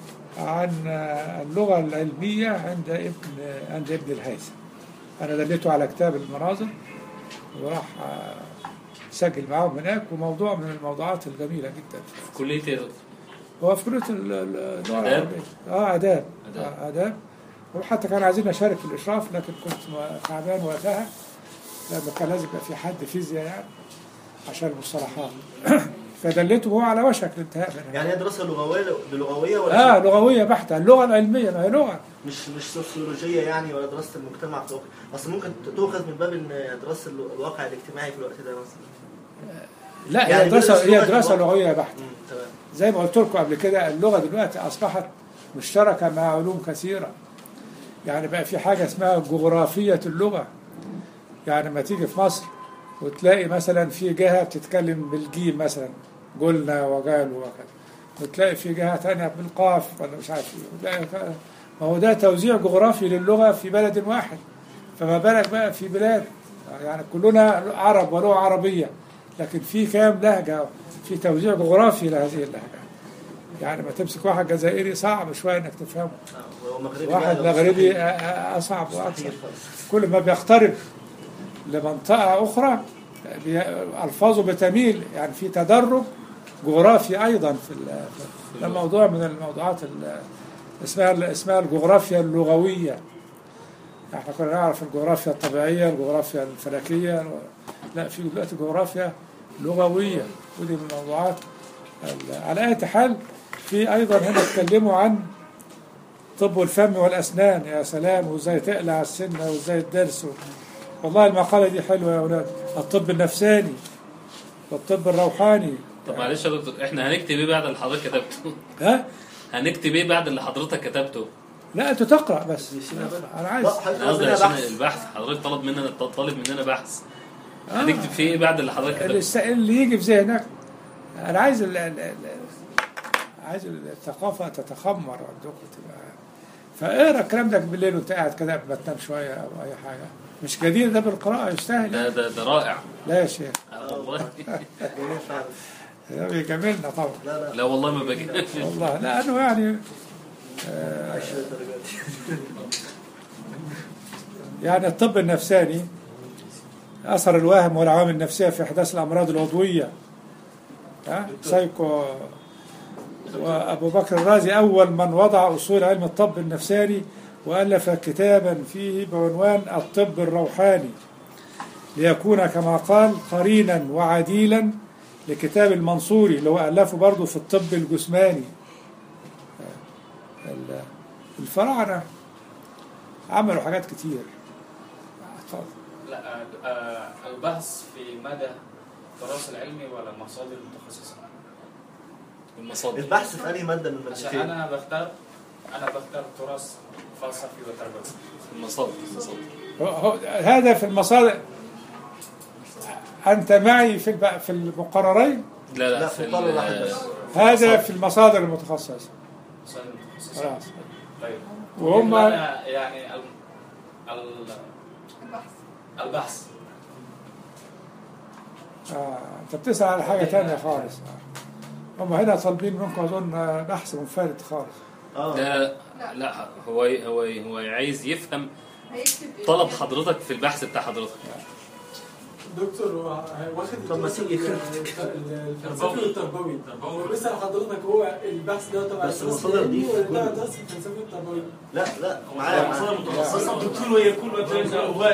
عن آه، اللغة العلمية عند ابن عند ابن الهيثم أنا دليته على كتاب المناظر وراح آه، سجل معاهم هناك وموضوع من الموضوعات الجميلة جدا في كلية إيه؟ هو في كلية ال- ال- اللغة آداب؟ العربية اه آداب آداب. آه، آداب وحتى كان عايزين أشارك في الإشراف لكن كنت م- تعبان وقتها لأنه كان لازم يبقى في حد فيزياء يعني عشان المصطلحات فدلته هو على وشك الانتهاء منها يعني هي دراسة لغوية لغوية ولا اه لغوية بحتة اللغة العلمية ما هي لغة مش مش سوسيولوجية يعني ولا دراسة المجتمع في الواقع أصل ممكن تؤخذ من باب إن دراسة الو- الواقع الاجتماعي في الوقت ده مثلا لا يعني هي دراسة بندرس هي لغة دراسة الواقع. لغوية بحتة مم، تمام زي ما قلت لكم قبل كده اللغة دلوقتي أصبحت مشتركة مع علوم كثيرة يعني بقى في حاجة اسمها جغرافية اللغة يعني ما تيجي في مصر وتلاقي مثلا في جهة بتتكلم بالجيم مثلا قلنا وقالوا وكذا وتلاقي في جهة تانية بالقاف ولا مش عارف ايه وتلاقي ك- ما هو ده توزيع جغرافي للغة في بلد واحد فما بالك بقى في بلاد يعني كلنا عرب ولغة عربية لكن في كام لهجة في توزيع جغرافي لهذه اللهجة يعني ما تمسك واحد جزائري صعب شوية انك تفهمه آه، ومغربي واحد بقى مغربي مستحيل. أ- أ- أصعب وأكثر مستحيل خالص. كل ما بيقترب لمنطقة أخرى بي- ألفاظه بتميل يعني في تدرج جغرافي أيضا في ال- ده موضوع من الموضوعات ال- اسمها اسمها الجغرافيا اللغوية احنا كنا نعرف الجغرافيا الطبيعية الجغرافيا الفلكية لا في دلوقتي جغرافيا لغوية ودي من الموضوعات ال- على أي حال في أيضا هنا اتكلموا عن طب الفم والأسنان يا سلام وازاي تقلع السنة وازاي الدرس و... والله المقالة دي حلوة يا أولاد الطب النفساني والطب الروحاني طب معلش يا دكتور احنا هنكتب ايه بعد اللي حضرتك كتبته؟ ها؟ هنكتب ايه بعد اللي حضرتك كتبته؟ لا أنت تقرأ بس أنا عايز لا، حضرتك انا قصدي عندنا عشان بحث. البحث حضرتك طلب مننا طالب مننا بحث آه. هنكتب فيه ايه بعد اللي حضرتك كتبته؟ الس- اللي يجي في ذهنك أنا عايز ال... ال... ال... عايز الثقافة تتخمر عندكم تبقى فاقرا الكلام ده بالليل وانت قاعد كده قبل ما تنام شوية أو أي حاجة مش جدير ده بالقراءة يستاهل ده ده ده رائع لا يا شيخ آه، والله جميل فعلا. ده بيجاملنا طبعا لا لا لا والله ما باجي والله لأنه يعني عشر درجات يعني الطب النفساني أثر الوهم والعوامل النفسية في إحداث الأمراض العضوية ها؟ سايكو وأبو بكر الرازي أول من وضع أصول علم الطب النفساني وألف كتابا فيه بعنوان الطب الروحاني ليكون كما قال قرينا وعديلا لكتاب المنصوري اللي هو ألفه برضه في الطب الجسماني ال- الفراعنة عملوا حاجات كتير اتفضل لا آه، آه، البحث في مدى التراث العلمي ولا مصادر متخصصة المصادر البحث في أي مادة من عشان المادتين أنا بختار أنا بختار تراث فلسفي وتربوي المصادر المصادر هو- هو- هذا في المصادر أنت معي في الب- في المقررين لا لا, لا، في في طالب ال- واحد بس. هذا في المصادر المتخصصة مصادر متخصصة خلاص طيب وهم- أنا يعني ال... ال... البحث البحث آه. أنت بتسأل على حاجة تانية خالص آه. هم هنا طالبين منكم أظن آه، بحث منفرد خالص اه لا لا هو هو هو عايز يفهم هيكتب ايه؟ طلب حضرتك في البحث بتاع حضرتك دكتور هو واخد طب ما تيجي كده. الفلسفي والتربوي هو بيسأل حضرتك هو البحث ده تبع بس الدراسة المصادر دي العلمية في ولا تبع كل- الدراسة الفلسفي والتربوي؟ لا لا معايا مصادر معايا. متخصصة دكتور ويكون مثلا هو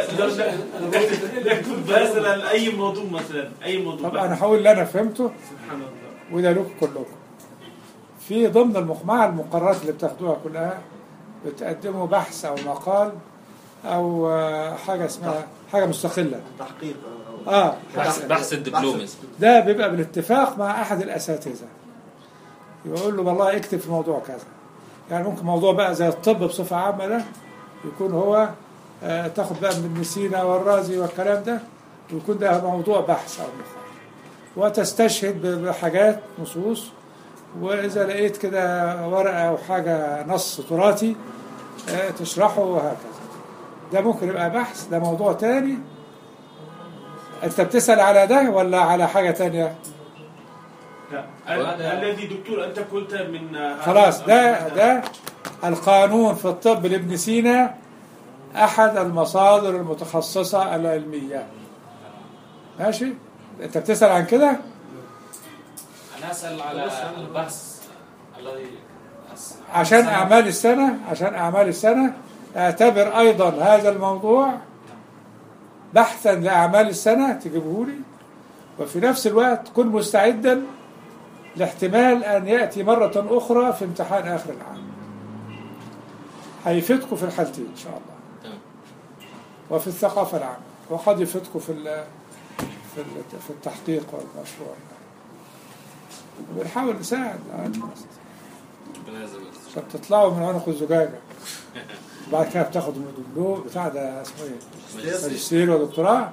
يكتب مثلا أي موضوع مثلا أي موضوع طب أنا هقول اللي أنا فهمته سبحان الله وده لكم كلكم في ضمن المق- مع المقررات اللي بتاخدوها كلها بتقدموا بحث أو مقال أو آه، حاجة اسمها حاجة مستقلة تحقيق آه. اه بحث بحث الدبلومي ده بيبقى بالاتفاق مع احد الاساتذه يقول له والله اكتب في موضوع كذا يعني ممكن موضوع بقى زي الطب بصفه عامه ده يكون هو آه تاخد بقى من ابن سينا والرازي والكلام ده ويكون ده موضوع بحث او مقال وتستشهد ب- بحاجات نصوص واذا لقيت كده ورقه او حاجه نص تراثي آه تشرحه وهكذا ده ممكن يبقى بحث ده موضوع تاني انت بتسأل على ده ولا على حاجة تانية لا. ال- الذي دكتور أنت قلت من هذا- خلاص ده ده القانون في الطب لابن سينا احد المصادر المتخصصة العلمية ماشي انت بتسأل عن كده أنا أسأل على البحث الذي عشان اعمال السنة عشان اعمال السنة اعتبر ايضا هذا الموضوع بحثا لاعمال السنة تجيبه لي وفي نفس الوقت كن مستعدا لاحتمال ان ياتي مرة اخرى في امتحان اخر العام هيفيدكم في الحالتين ان شاء الله تمام. وفي الثقافة العامة وقد يفيدكم في ال- في ال- في التحقيق والمشروع وبنحاول نساعد على الناس ربنا يجزاك عشان تطلعوا من عنق الزجاجة بعد كده بتاخدوا دبلوم بتاع ده اسمه ايه؟ ماجستير ودكتوراه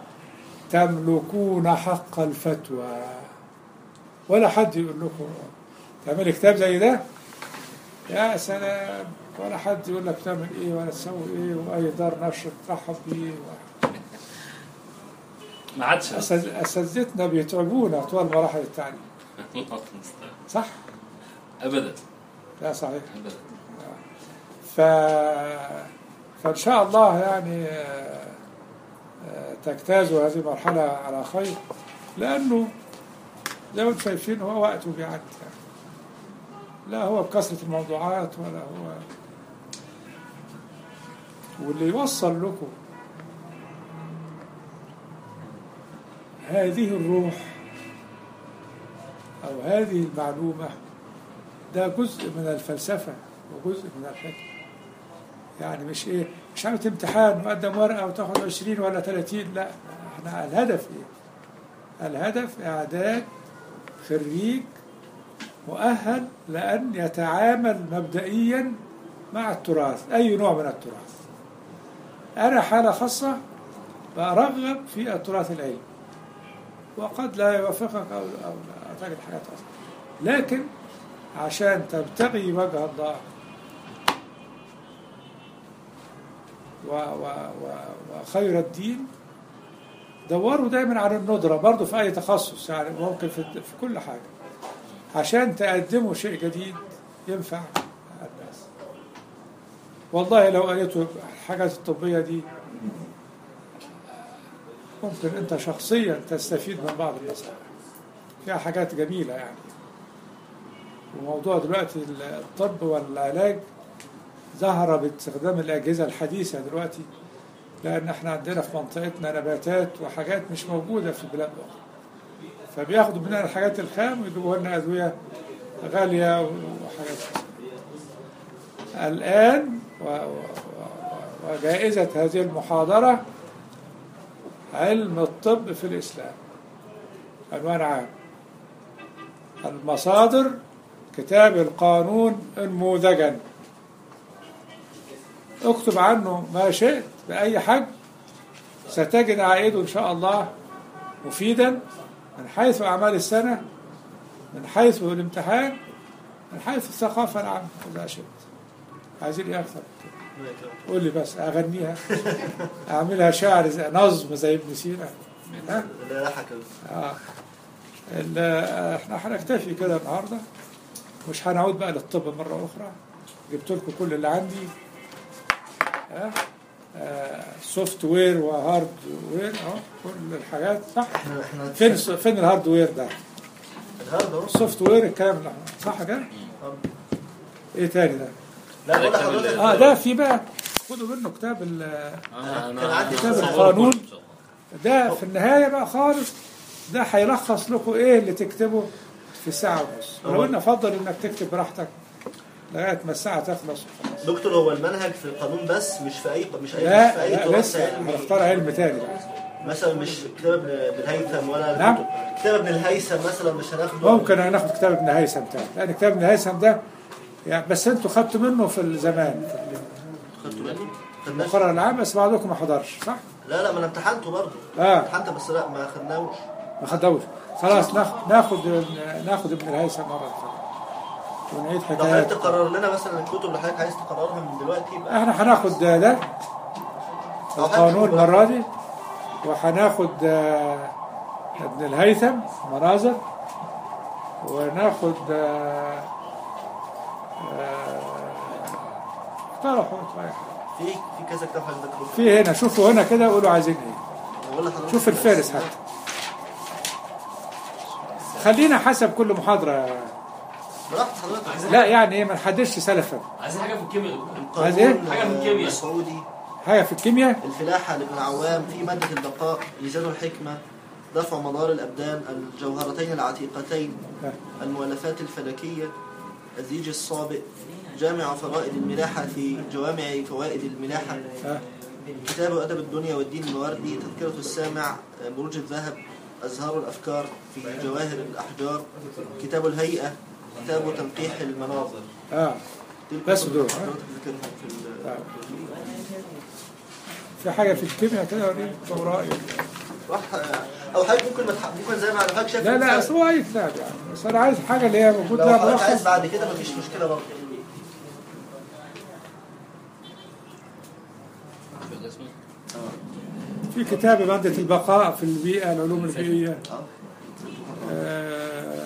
تملكون حق الفتوى ولا حد يقول لكم تعمل كتاب زي ده يا سلام ولا حد يقول لك تعمل ايه ولا تسوي ايه واي دار نشر ترحب بيه ما عادش أساتذ- اساتذتنا بيتعبونا طوال مراحل التعليم الله المستعان. صح؟ ابدا لا صحيح ابدا ف... فإن شاء الله يعني آه، آه، تجتازوا هذه المرحلة على خير لأنه زي ما انتم شايفين هو وقته بيعدي يعني. لا هو بكثرة الموضوعات ولا هو واللي يوصل لكم هذه الروح أو هذه المعلومة ده جزء من الفلسفة وجزء من الحكمة يعني مش ايه مش عامل امتحان مقدم ورقة وتاخد 20 ولا 30 لا احنا الهدف ايه الهدف اعداد خريج مؤهل لأن يتعامل مبدئيا مع التراث أي نوع من التراث أنا حالة خاصة برغب في التراث العلمي وقد لا يوافقك أو, أو لا تجد حاجات أصلا لكن عشان تبتغي وجه الله و و و وخير الدين دوروا دايما على الندرة برضو في أي تخصص يعني ممكن في, في كل حاجة عشان تقدموا شيء جديد ينفع الناس والله لو قريتوا الحاجات الطبية دي ممكن أنت شخصيا تستفيد من بعض النصائح فيها حاجات جميلة يعني وموضوع دلوقتي الطب والعلاج ظهر باستخدام الأجهزة الحديثة دلوقتي لأن احنا عندنا في منطقتنا نباتات وحاجات مش موجودة في بلاد أخرى فبياخدوا مننا الحاجات الخام ويجيبوا لنا أدوية غالية وحاجات كده. الآن و- و- و- وجائزة هذه المحاضرة علم الطب في الإسلام عنوان عام المصادر كتاب القانون انموذجا اكتب عنه ما شئت بأي حجم ستجد عائده إن شاء الله مفيدا من حيث أعمال السنة من حيث الامتحان من حيث الثقافة العامة إذا شئت عايزين إيه أكثر من كده؟ قول لي بس أغنيها أعملها شعر زي نظم زي ابن سينا ها؟ لا لا حكم آه. ال- احنا هنكتفي كده النهارده مش هنعود بقى للطب مرة أخرى جبت لكم كل اللي عندي ها آه سوفت وير وهارد وير اهو كل الحاجات صح احنا احنا فين فين الهارد وير ده الهارد اهو السوفت وير الكلام اللي احنا- صح كده ايه تاني ده لا بقول كتاب لحضرتك اه ده في بقى خدوا منه كتاب ال- آه، كان عندي كتاب هصور القانون. كله إن شاء الله. ده في النهاية بقى خالص ده هيلخص لكم ايه اللي تكتبه في ساعة ونص ولو ان افضل انك تكتب براحتك لغاية ما الساعة تخلص وخلاص دكتور هو المنهج في القانون بس مش في اي مش اي مش في لا اي لا دراسه لسه علمي هنختار علم تاني بقى مثلا مش كتاب ابن ابن الهيثم ولا نعم. كتاب ابن الهيثم مثلا مش هناخده ممكن ناخد كتاب ابن هيثم تاني لان كتاب ابن هيثم ده يعني بس انتوا خدتوا منه في الزمان في خدته منه خدناش المقرر العام بس بعضكم ما حضرش صح؟ لا لا ما انا امتحنته برضه اه امتحنت بس لا ما خدناهوش ما خدوش خلاص ناخد ناخد ناخد ابن الهيثم مرة ثانية ونعيد لو حضرتك حكايات تقرر لنا مثلا الكتب اللي حضرتك عايز تقررها من دلوقتي يبقى احنا هناخد ده, ده أو القانون حاجة- المرة دي وهناخد آه، ابن الهيثم مناظر وناخد آه، آه، اقترحوا انتوا أي حاجة. في في كذا كتاب حضرتك ذكره في هنا شوفوا هنا كده وقولوا عايزين ايه بقول لحضرتك شوف الفارس حتى خلينا حسب كل محاضرة براحة حضرتك لا يعني ايه ما نحددش سلفا عايزين حاجه في الكيمياء دكتور. القانون عايز إيه؟ حاجة من الكيمياء. مسعودي حاجة في الكيمياء الفلاحة لابن عوام في مادة البقاء ميزان الحكمة دفع مدار الأبدان الجوهرتين العتيقتين آه. المؤلفات الفلكية الزيج الصابئ جامع فرائد الملاحة في جوامع فوائد الملاحة آه. كتاب أدب الدنيا والدين المواردي تذكرة السامع بروج الذهب أزهار الأفكار في جواهر الأحجار كتاب الهيئة كتاب تنقيح المناظر اه دي بس الكتب دول، اللي ها؟ حضرتك ذاكرهم في ال- آه. في حاجة في الكيمياء كده وريني رأيي راح او حاجه ممكن ما تح- ممكن زي ما حضرتك شايف لا لا مثلاً، اصل هو اي كتاب يعني بس انا عايز حاجة اللي هي موجود لو لها حضرتك عايز ملخص بعد كده مفيش مشكله برضه شو ده اسمه؟ في كتاب مادة البقاء في البيئة العلوم البيئية اه آه،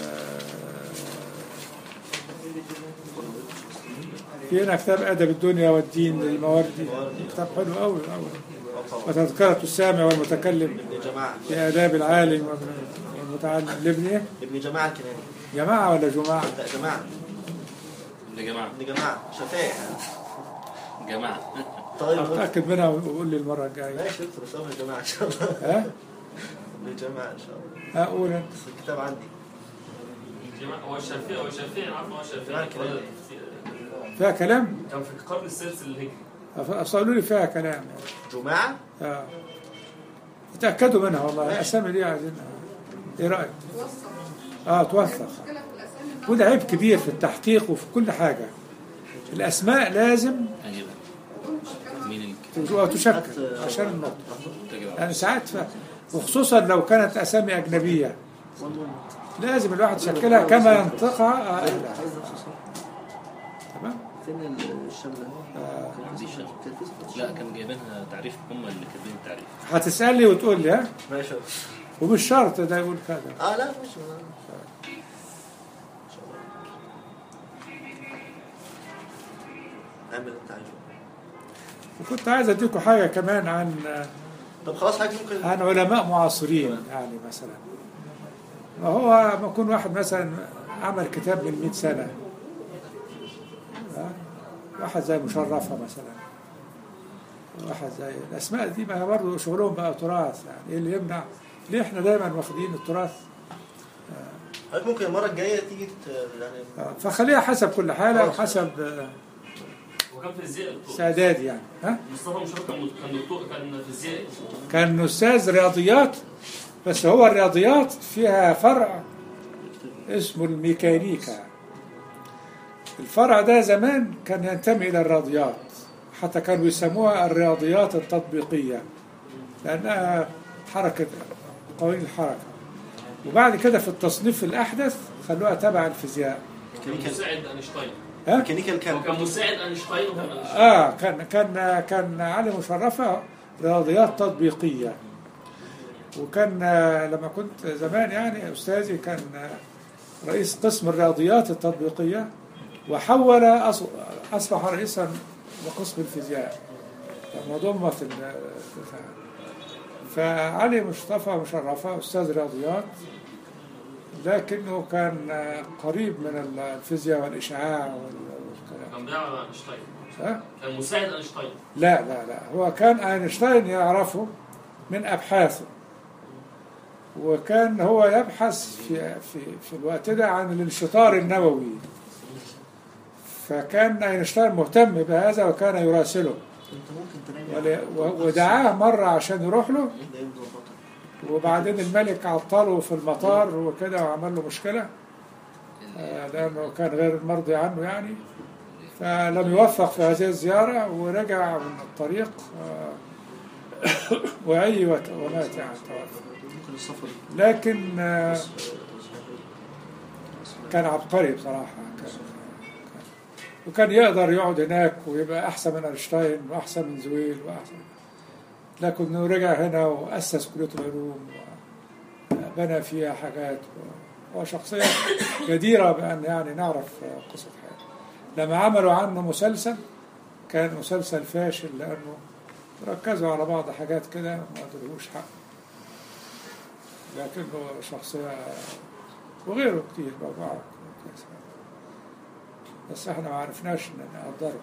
في هنا كتاب أدب الدنيا والدين للمواردي كتاب حلو أوي أوي وتذكرة السامع والمتكلم ابن جماعه في آداب العالم والمتعلم لابن إيه؟ ابن جماعه الكناني جماعة ولا جماعة؟ لا جماعه يا جماعة ابن جماعه شفايع جماعة طيب أتأكد منها وقول لي المرة الجاية ماشي دكتور بس هو ابن جماعه ان شاء الله ها؟ ابن جماعه ان شاء الله أقول أنت بس الكتاب عندي جماعة هو الشافعي هو الشافعي انا عارف إن هو جماعة الشافعي كده. فيها كلام؟ كان في القرن السادس الهجري أصلوا لي فيها كلام جماعه آه. تأكدوا منها والله الأسامي دي عايزين إيه رأيك؟ توثق آه توثق مشكله في الاسامي إنها وده عيب كبير في التحقيق وفي كل حاجة الأسماء لازم ايوه مشكلة. مين الكتاب؟ تشكل عشان النطق تجربة. يعني ساعات ف... وخصوصا لو كانت أسامي أجنبية لازم الواحد يشكلها كما ينطقها آه. تمام؟ فين الشمله دي الشمس. لا كانوا جايبينها تعريف هم اللي كاتبين التعريف هتسألني وتقول لي ها ماشي ومش شرط ده يقول كذا اه لا مش اعمل انت عايزه وكنت عايز أديكم حاجة كمان عن طب خلاص حضرتك ممكن عن علماء معاصرين يعني مثلا ما هو ما يكون واحد مثلا عمل كتاب من 100 سنة ها؟ واحد زي مشرفة مثلا واحد زي الأسماء دي ما برضه شغلهم بقى تراث يعني إيه اللي يمنع ليه احنا دايما واخدين التراث حضرتك ممكن المره الجايه تيجي ت- يعني آه، فخليها حسب كل حالة وحسب آه، كان فيزياء دكتور سادات يعني ها مصطفى مشرف كان كان دكتور كان فيزياء كان أستاذ رياضيات بس هو الرياضيات فيها فرع اسمه الميكانيكا الفرع ده زمان كان ينتمي إلى الرياضيات حتى كانوا يسموها الرياضيات التطبيقية لأنها حركة قوانين الحركة وبعد كده في التصنيف الأحدث خلوها تبع الفيزياء ميكانيكال مساعد اينشتاين ها؟ ميكانيكال هو كام كان مساعد اينشتاين وكان آه كان كان كان علي مشرفة رياضيات تطبيقية وكان آه، لما كنت زمان يعني أستاذي كان آه، رئيس قسم الرياضيات التطبيقية وحول أص- أصبح رئيسا لقسم الفيزياء موضوع في ال- فعلي مصطفى مشرفة أستاذ رياضيات لكنه كان آه، قريب من الفيزياء والإشعاع وال- والكلام كان بيلعب اينشتاين ها؟ كان مساعد اينشتاين لا لا لا هو كان اينشتاين يعرفه من ابحاثه وكان هو يبحث في في في الوقت ده عن الانشطار النووي فكان اينشتاين مهتم بهذا وكان يراسله انت ممكن تنام ول- و- ودعاه مرة عشان يروح له ده يبدو بطل وبعدين الملك عطله في المطار وكده وعمل له مشكلة آه، لأنه كان غير مرضي عنه يعني فلم يوفق في هذه الزيارة ورجع من الطريق آه، وعي وت- ومات يعني توفى ممكن السفر لكن آه، كان عبقري بصراحة كان وكان يقدر يقعد هناك ويبقى أحسن من أينشتاين وأحسن من زويل وأحسن لكنه رجع هنا وأسس كلية العلوم وبنى فيها حاجات هو شخصية جديرة بأن يعني نعرف قصة حياته لما عملوا عنه مسلسل كان مسلسل فاشل لأنه ركزوا على بعض حاجات كده ما ادلوش حق لكنه شخصية وغيره كتير بقى بس احنا ما عرفناش نقدره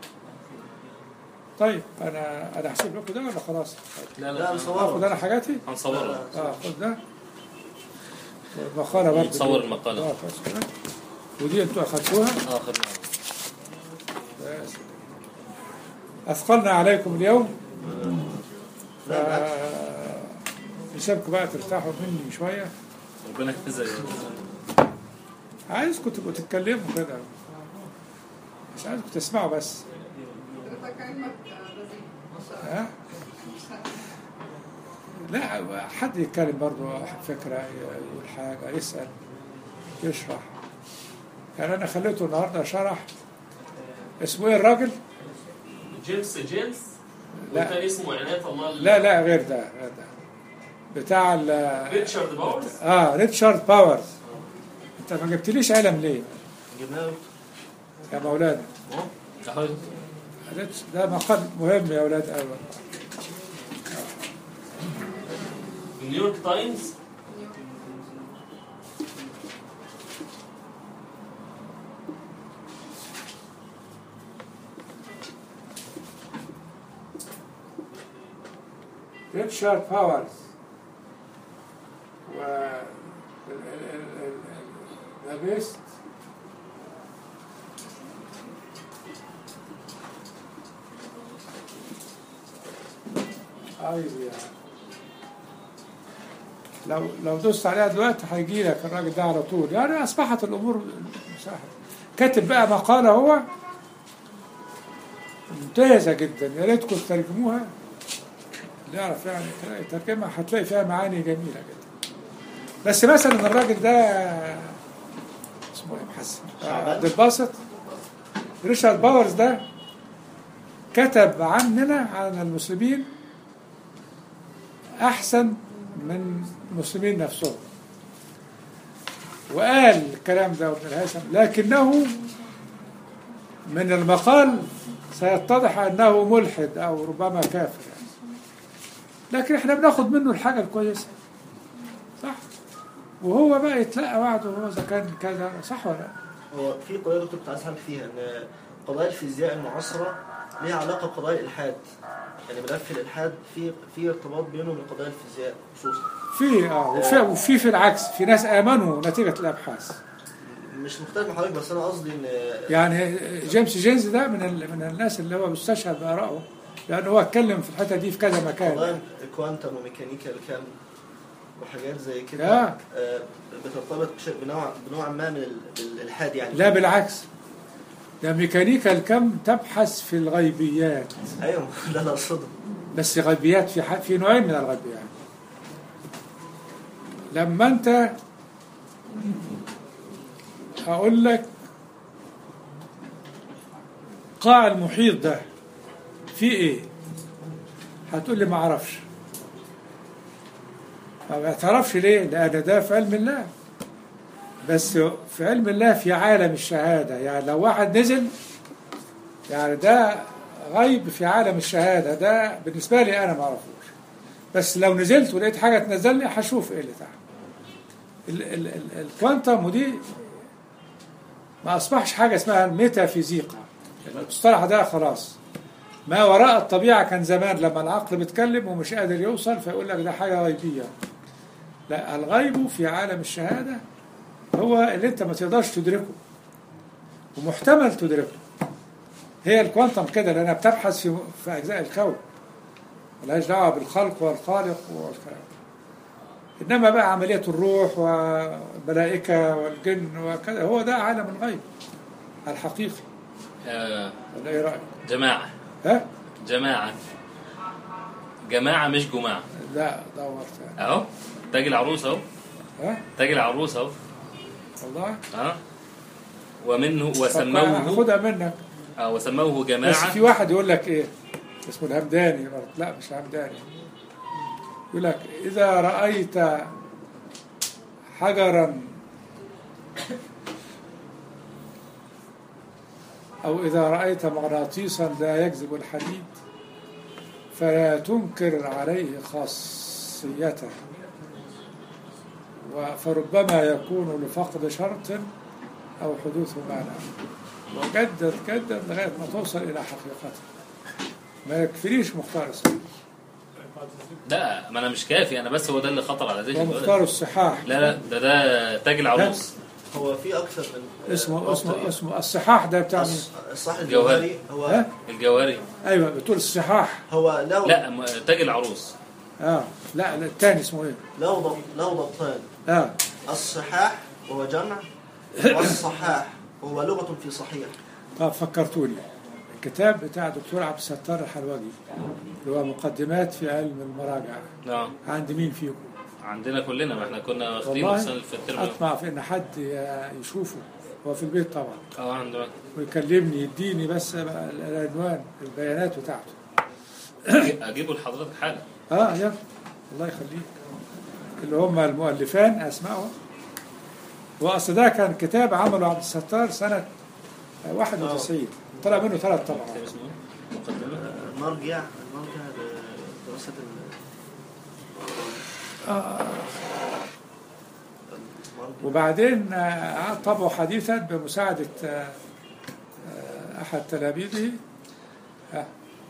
طيب انا انا هسيب لكم ده ولا خلاص؟ لا لا لا نصوره اخد انا حاجاتي؟ هنصورها اه خد ده المقالة برضه نصور دي. المقالة. اه خلاص كده. ودي انتوا اخدتوها اخر بس. اثقلنا عليكم اليوم ف نسيبكم بقى ترتاحوا مني شويه ربنا يجزاك عايزكم تبقوا تتكلموا كده مش عايزكم تسمعوا بس حضرتك علمك لذيذ ما شاء الله ها لا حد يتكلم برضه فكرة يقول حاجة يسأل يشرح يعني أنا خليته النهاردة شرح اسمه إيه الراجل؟ جيمس جيمس لا. والتاني اسمه عناية الله لا لا غير ده غير ده بتاع ال ريتشارد باورز اه ريتشارد باورز انت ما جبتليش علم ليه جبناه له. يا مولانا أهو. ريتش- ده مقال مهم يا اولاد قوي نيويورك تايمز ريتشارد باورز و ال- ال- ال- ال- ذا بيست ايديا لو لو دوست عليها دلوقتي هيجي لك الراجل ده على طول يعني اصبحت الامور مساحه كاتب بقى مقاله هو ممتازه جدا يا ريتكم تترجموها اللي يعرف يعني تلاقي ترجمة هتلاقي فيها معاني جميلة جدا بس مثلا الراجل ده اسمه ايه محسن عبد الباسط ريشارد باورز ده كتب عننا عن المسلمين أحسن من المسلمين نفسهم وقال الكلام ده ابن الهيثم لكنه من المقال سيتضح أنه ملحد أو ربما كافر يعني. لكن احنا بناخد منه الحاجة الكويسة صح وهو بقى يتلقى وعده وهو إذا كان كذا صح ولا لا؟ هو في قضيه دكتور كنت عايز اسالك فيها ان قضايا الفيزياء المعاصره ليها علاقه بقضايا الالحاد يعني ملف الالحاد في في ارتباط بينه وبين قضايا الفيزياء خصوصا في اه وفي, وفي في العكس في ناس آمنوا نتيجة الأبحاث مش مختلف مع حضرتك بس انا قصدي ان يعني جيمس جينز ده من ال- من الناس اللي هو مستشهد بآرائه لأنه هو اتكلم في الحتة دي في كذا مكان والله كوانتم وميكانيكا الكم وحاجات زي آه. كده آه، بترتبط بش- بنوع بنوع ما من ال- الالحاد يعني لا بالعكس ده ميكانيكا الكم تبحث في الغيبيات ايوه ده اللي اقصده بس غيبيات في ح- في نوعين من الغيبيات لما انت هقول لك قاع المحيط ده فيه ايه هتقول لي ما اعرفش ما تعرفش ليه لان ده في علم الله بس في علم الله في عالم الشهاده يعني لو واحد نزل يعني ده غيب في عالم الشهاده ده بالنسبه لي انا ما اعرفوش بس لو نزلت ولقيت حاجه تنزل لي هشوف ايه اللي تحت ال- ال- ال- الكوانتم ودي ما اصبحش حاجه اسمها الميتافيزيقا المصطلح ده خلاص ما وراء الطبيعه كان زمان لما العقل بيتكلم ومش قادر يوصل فيقول لك ده حاجه غيبيه لا الغيب في عالم الشهاده هو اللي انت ما تقدرش تدركه ومحتمل تدركه هي الكوانتم كده لانها بتبحث في في اجزاء الكون ملهاش دعوه بالخلق والخالق والكلام انما بقى عمليه الروح والملائكه والجن وكذا هو ده عالم الغيب الحقيقي آه، ولا ايه رايك؟ جماعة ها؟ جماعة جماعة مش جماعة لا دور تاني اهو تاج العروس اهو ها؟ تاج العروس اهو والله اه ومنه طب وسموه هاخدها منك آه وسموه بس جماعة في واحد يقول لك ايه اسمه الهمداني برضه. لا مش همداني يقول لك اذا رايت حجرا او اذا رايت مغناطيسا لا يجذب الحديد فلا تنكر عليه خاصيته و- فربما يكون لفقد شرط او حدوث معنى وجدد جدد لغايه ما توصل الى حقيقته ما يكفينيش مختار الصحاح لا ما انا مش كافي انا بس هو ده اللي خطر على ذهني ومختار الصحاح لا لا ده ده تاج العروس هو في اكثر من اسمه آه، اسمه طريقة. اسمه الصحاح ده بتاع مين؟ الص- الصح جوهري. الجوهري هو ها؟ الجواري ايوه بتقول الصحاح هو له لا م- تاج العروس اه لا لا، الثاني اسمه ايه؟ له ضب- له ضبطان اه الصحاح وهو جمع والصحاح وهو لغة في صحيح طب فكرتوني الكتاب بتاع دكتور عبد الستار الحلوجي اللي هو مقدمات في علم المراجع نعم عند مين فيكم؟ عندنا كلنا ما احنا كنا واخدينه السنة والله في الترم اطمع في ان حد ي- يشوفه هو في البيت طبعا اه عندنا ويكلمني يديني بس بقى العنوان البيانات بتاعته اجيبه لحضرتك حالا اه يلا الله يخليك اللي هم المؤلفان اسمائهم واصل ده كان كتاب عمله عبد الستار سنه 91 طلع منه ثلاث كتاب طبعات اسمه إيه؟ مقدمة آه، مرجع المرجع لدراسة ال- المرجع وبعدين آه، طبعوا حديثا بمساعده آه، آه، احد تلاميذه آه،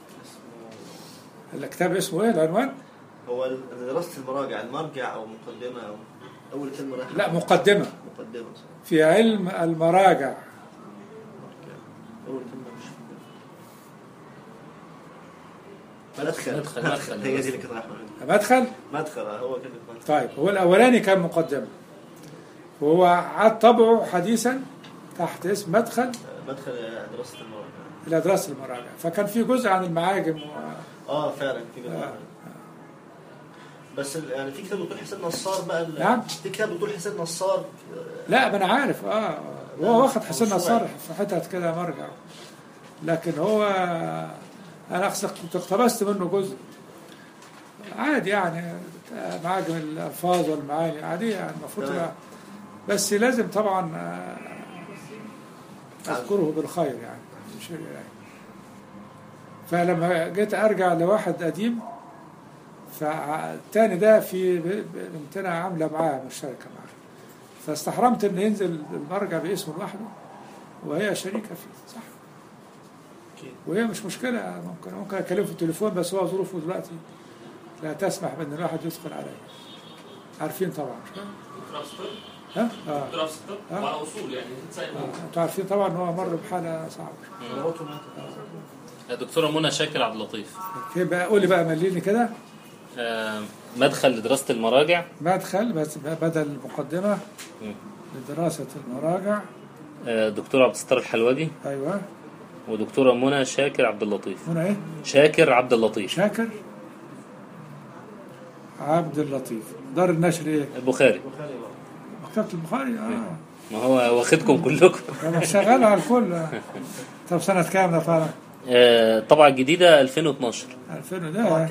الكتاب اسمه ايه العنوان؟ هو ال- دراسة المراجع المرجع أو مقدمة أو أول كلمة رايحة لا مقدمه مقدمة صح. في علم المراجع أول كلمة مش مدخل مدخل- مدخل. هي دي اللي كانت رايحة مدخل مدخل آه، هو كلمة مدخل طيب هو الأولاني كان مقدمة وهو عاد طبعه حديثا تحت اسم مدخل آه، مدخل آه، دراسة المراجع إلى دراسة المراجع فكان في جزء عن المعاجم و... اه فعلا في كده آه. بس ال- يعني في كتاب دكتور حسين نصار بقى ال- نعم. في كتاب دكتور حسين نصار آه، لا ما أنا عارف آه هو واخد حسين نصار في حتت كده مرجع لكن هو أنا أقصد كنت اقتبست منه جزء عادي يعني معاجم الألفاظ والمعاني عادية يعني المفروض تمام. تبقى- بس لازم طبعا آه، أذكره بالخير يعني مش يعني. فلما جيت أرجع لواحد قديم فالتاني ده في ب- بنتنا عاملة معاه مشتركة معاه فاستحرمت إن ينزل المرجع باسمه لوحده وهي شريكة فيه صح أكيد. وهي مش مشكلة ممكن ممكن أكلمه في التليفون بس هو ظروفه دلوقتي لا تسمح بأن الواحد يدخل عليه عارفين طبعا دكتور عبد الستار ها؟ اه دكتور عبد الستار آه. وعلى اصول يعني تسأل آه. انتوا عارفين طبعا ان هو مر بحاله صعبه الدكتوره منى شاكر عبد اللطيف في بقى قولي بقى مليني كده آه، مدخل لدراسه المراجع مدخل بس بدل المقدمه مم. لدراسه المراجع آه، دكتور عبد الستار الحلوجي ايوه ودكتوره منى شاكر عبد اللطيف هنا ايه؟ شاكر عبد اللطيف شاكر عبد اللطيف دار النشر ايه؟ البخاري مكتبة البخاري اه ما هو واخدكم كلكم انا شغال على الكل آه. طب سنة كام ده طالع؟ آه، طبعة جديدة 2012 2000 ده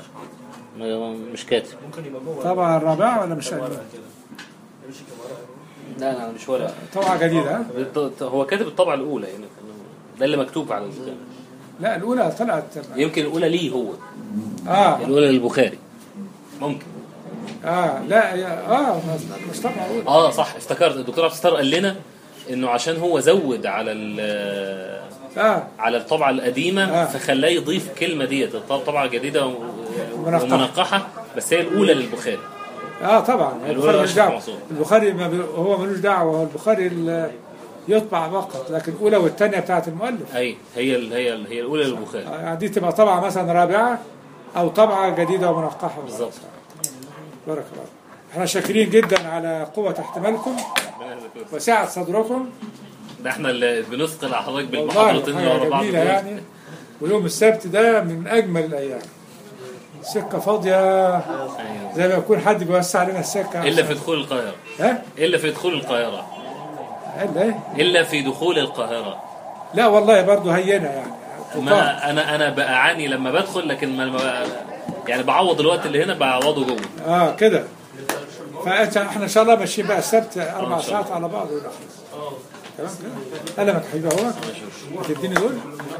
آه، مش كاتب ممكن يبقى جوه طبعا الرابعة ولا مش أول؟ يمشي كمرة لا لا مش ورقة طبعة جديدة ها؟ بالط- هو كاتب الطبعة الأولى يعني ده اللي مكتوب على الكتاب لا الأولى طلعت يمكن الأولى ليه هو اه الأولى للبخاري ممكن اه لا يا- اه مش- مش طبعا أولى اه صح افتكرت الدكتور عبد الستار قال لنا انه عشان هو زود على ال- اه على الطبعة القديمة آه. فخلاه يضيف الكلمة ديت الطبعة جديدة و- ومنقحة. ومنقحة بس هي الأولى للبخاري اه طبعا الأولى البخاري ملوش أشرف دعوة منصور. البخاري ما بي... هو ملوش دعوة هو البخاري ال- يطبع فقط لكن الأولى والثانية بتاعت المؤلف أي هي ال- هي ال- هي الأولى للبخاري آه، يعني دي تبقى طبعة مثلا رابعة أو طبعة جديدة ومنقحة بالظبط بارك الله احنا شاكرين جدا على قوة احتمالكم وسعة صدركم ده احنا اللي بنثقل على حضرتك والله بالمحاضرتين اللي ورا حاجة بعض جميلة دول. يعني ويوم السبت ده من أجمل الأيام سكة فاضية أيوة. زي ما يكون حد بيوسع علينا السكة إلا في دخول القاهرة ها؟ إلا في دخول القاهرة إلا إيه؟ إلا في دخول القاهرة لا والله برضه هينة يعني طوفان. ما أنا أنا بعاني لما بدخل لكن ما ما- يعني بعوض الوقت اللي هنا بعوضه جوه اه كده فانت احنا ان شاء الله ماشيين بقى السبت اربع إن شاء الله. ساعات على بعض ونخلص تمام كده قلمك حبيبي اهو هتديني دول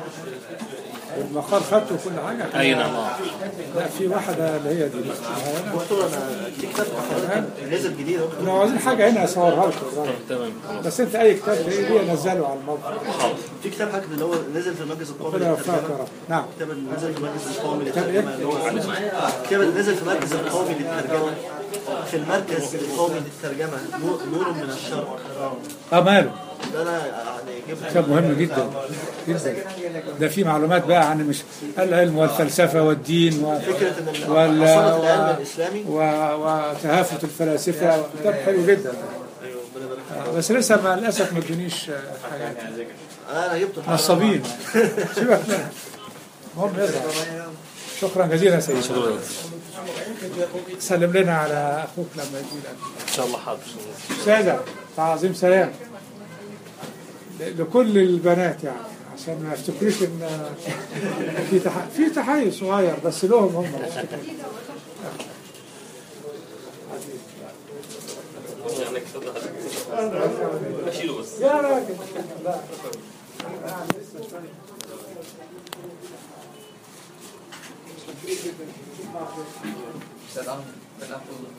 المقال خدته وكل حاجه أي نعم آه. لا في واحده اللي هي دي هنا. دكتور انا في كتاب حضرتك نزل جديد اهو لو عاوزين حاجه هنا اصورها لكم تمام بس انت اي كتاب تلاقيه ليه نزله على الموقع في كتاب حضرتك اللي هو نزل في المجلس القومي ربنا يوفقك يا للترجمه رب نعم الكتاب اللي نزل في المجلس القومي كتاب إيه؟ للترجمه اللي هو الكتاب اللي نزل في المركز القومي للترجمه في المركز القومي للترجمه نور نور من الشرق اه ماله ده انا يعني جبت كتاب مهم جدا جدا ده فيه معلومات بقى عن مش العلم والفلسفه والدين و... فكره ان ال- وال... عصاره العلم و... الاسلامي و... وتهافت الفلاسفه كتاب حلو جدا ايوه ربنا يبارك آه، بس لسه مع الاسف ما ادونيش آه، حاجات فيك. انا جبته نصابين سيبك منها. المهم يظهر شكرا جزيلا سيدي شكرا سلم لنا على اخوك لما يجي لك إن شاء الله حاضر استاذه تعظيم سلام ل- لكل البنات يعني عشان ما يفتكروش ان في تح... في تحيز صغير بس لهم هم ما يفتكروش. يعني كده أشيله بس يا راجل لا استاذ عمرو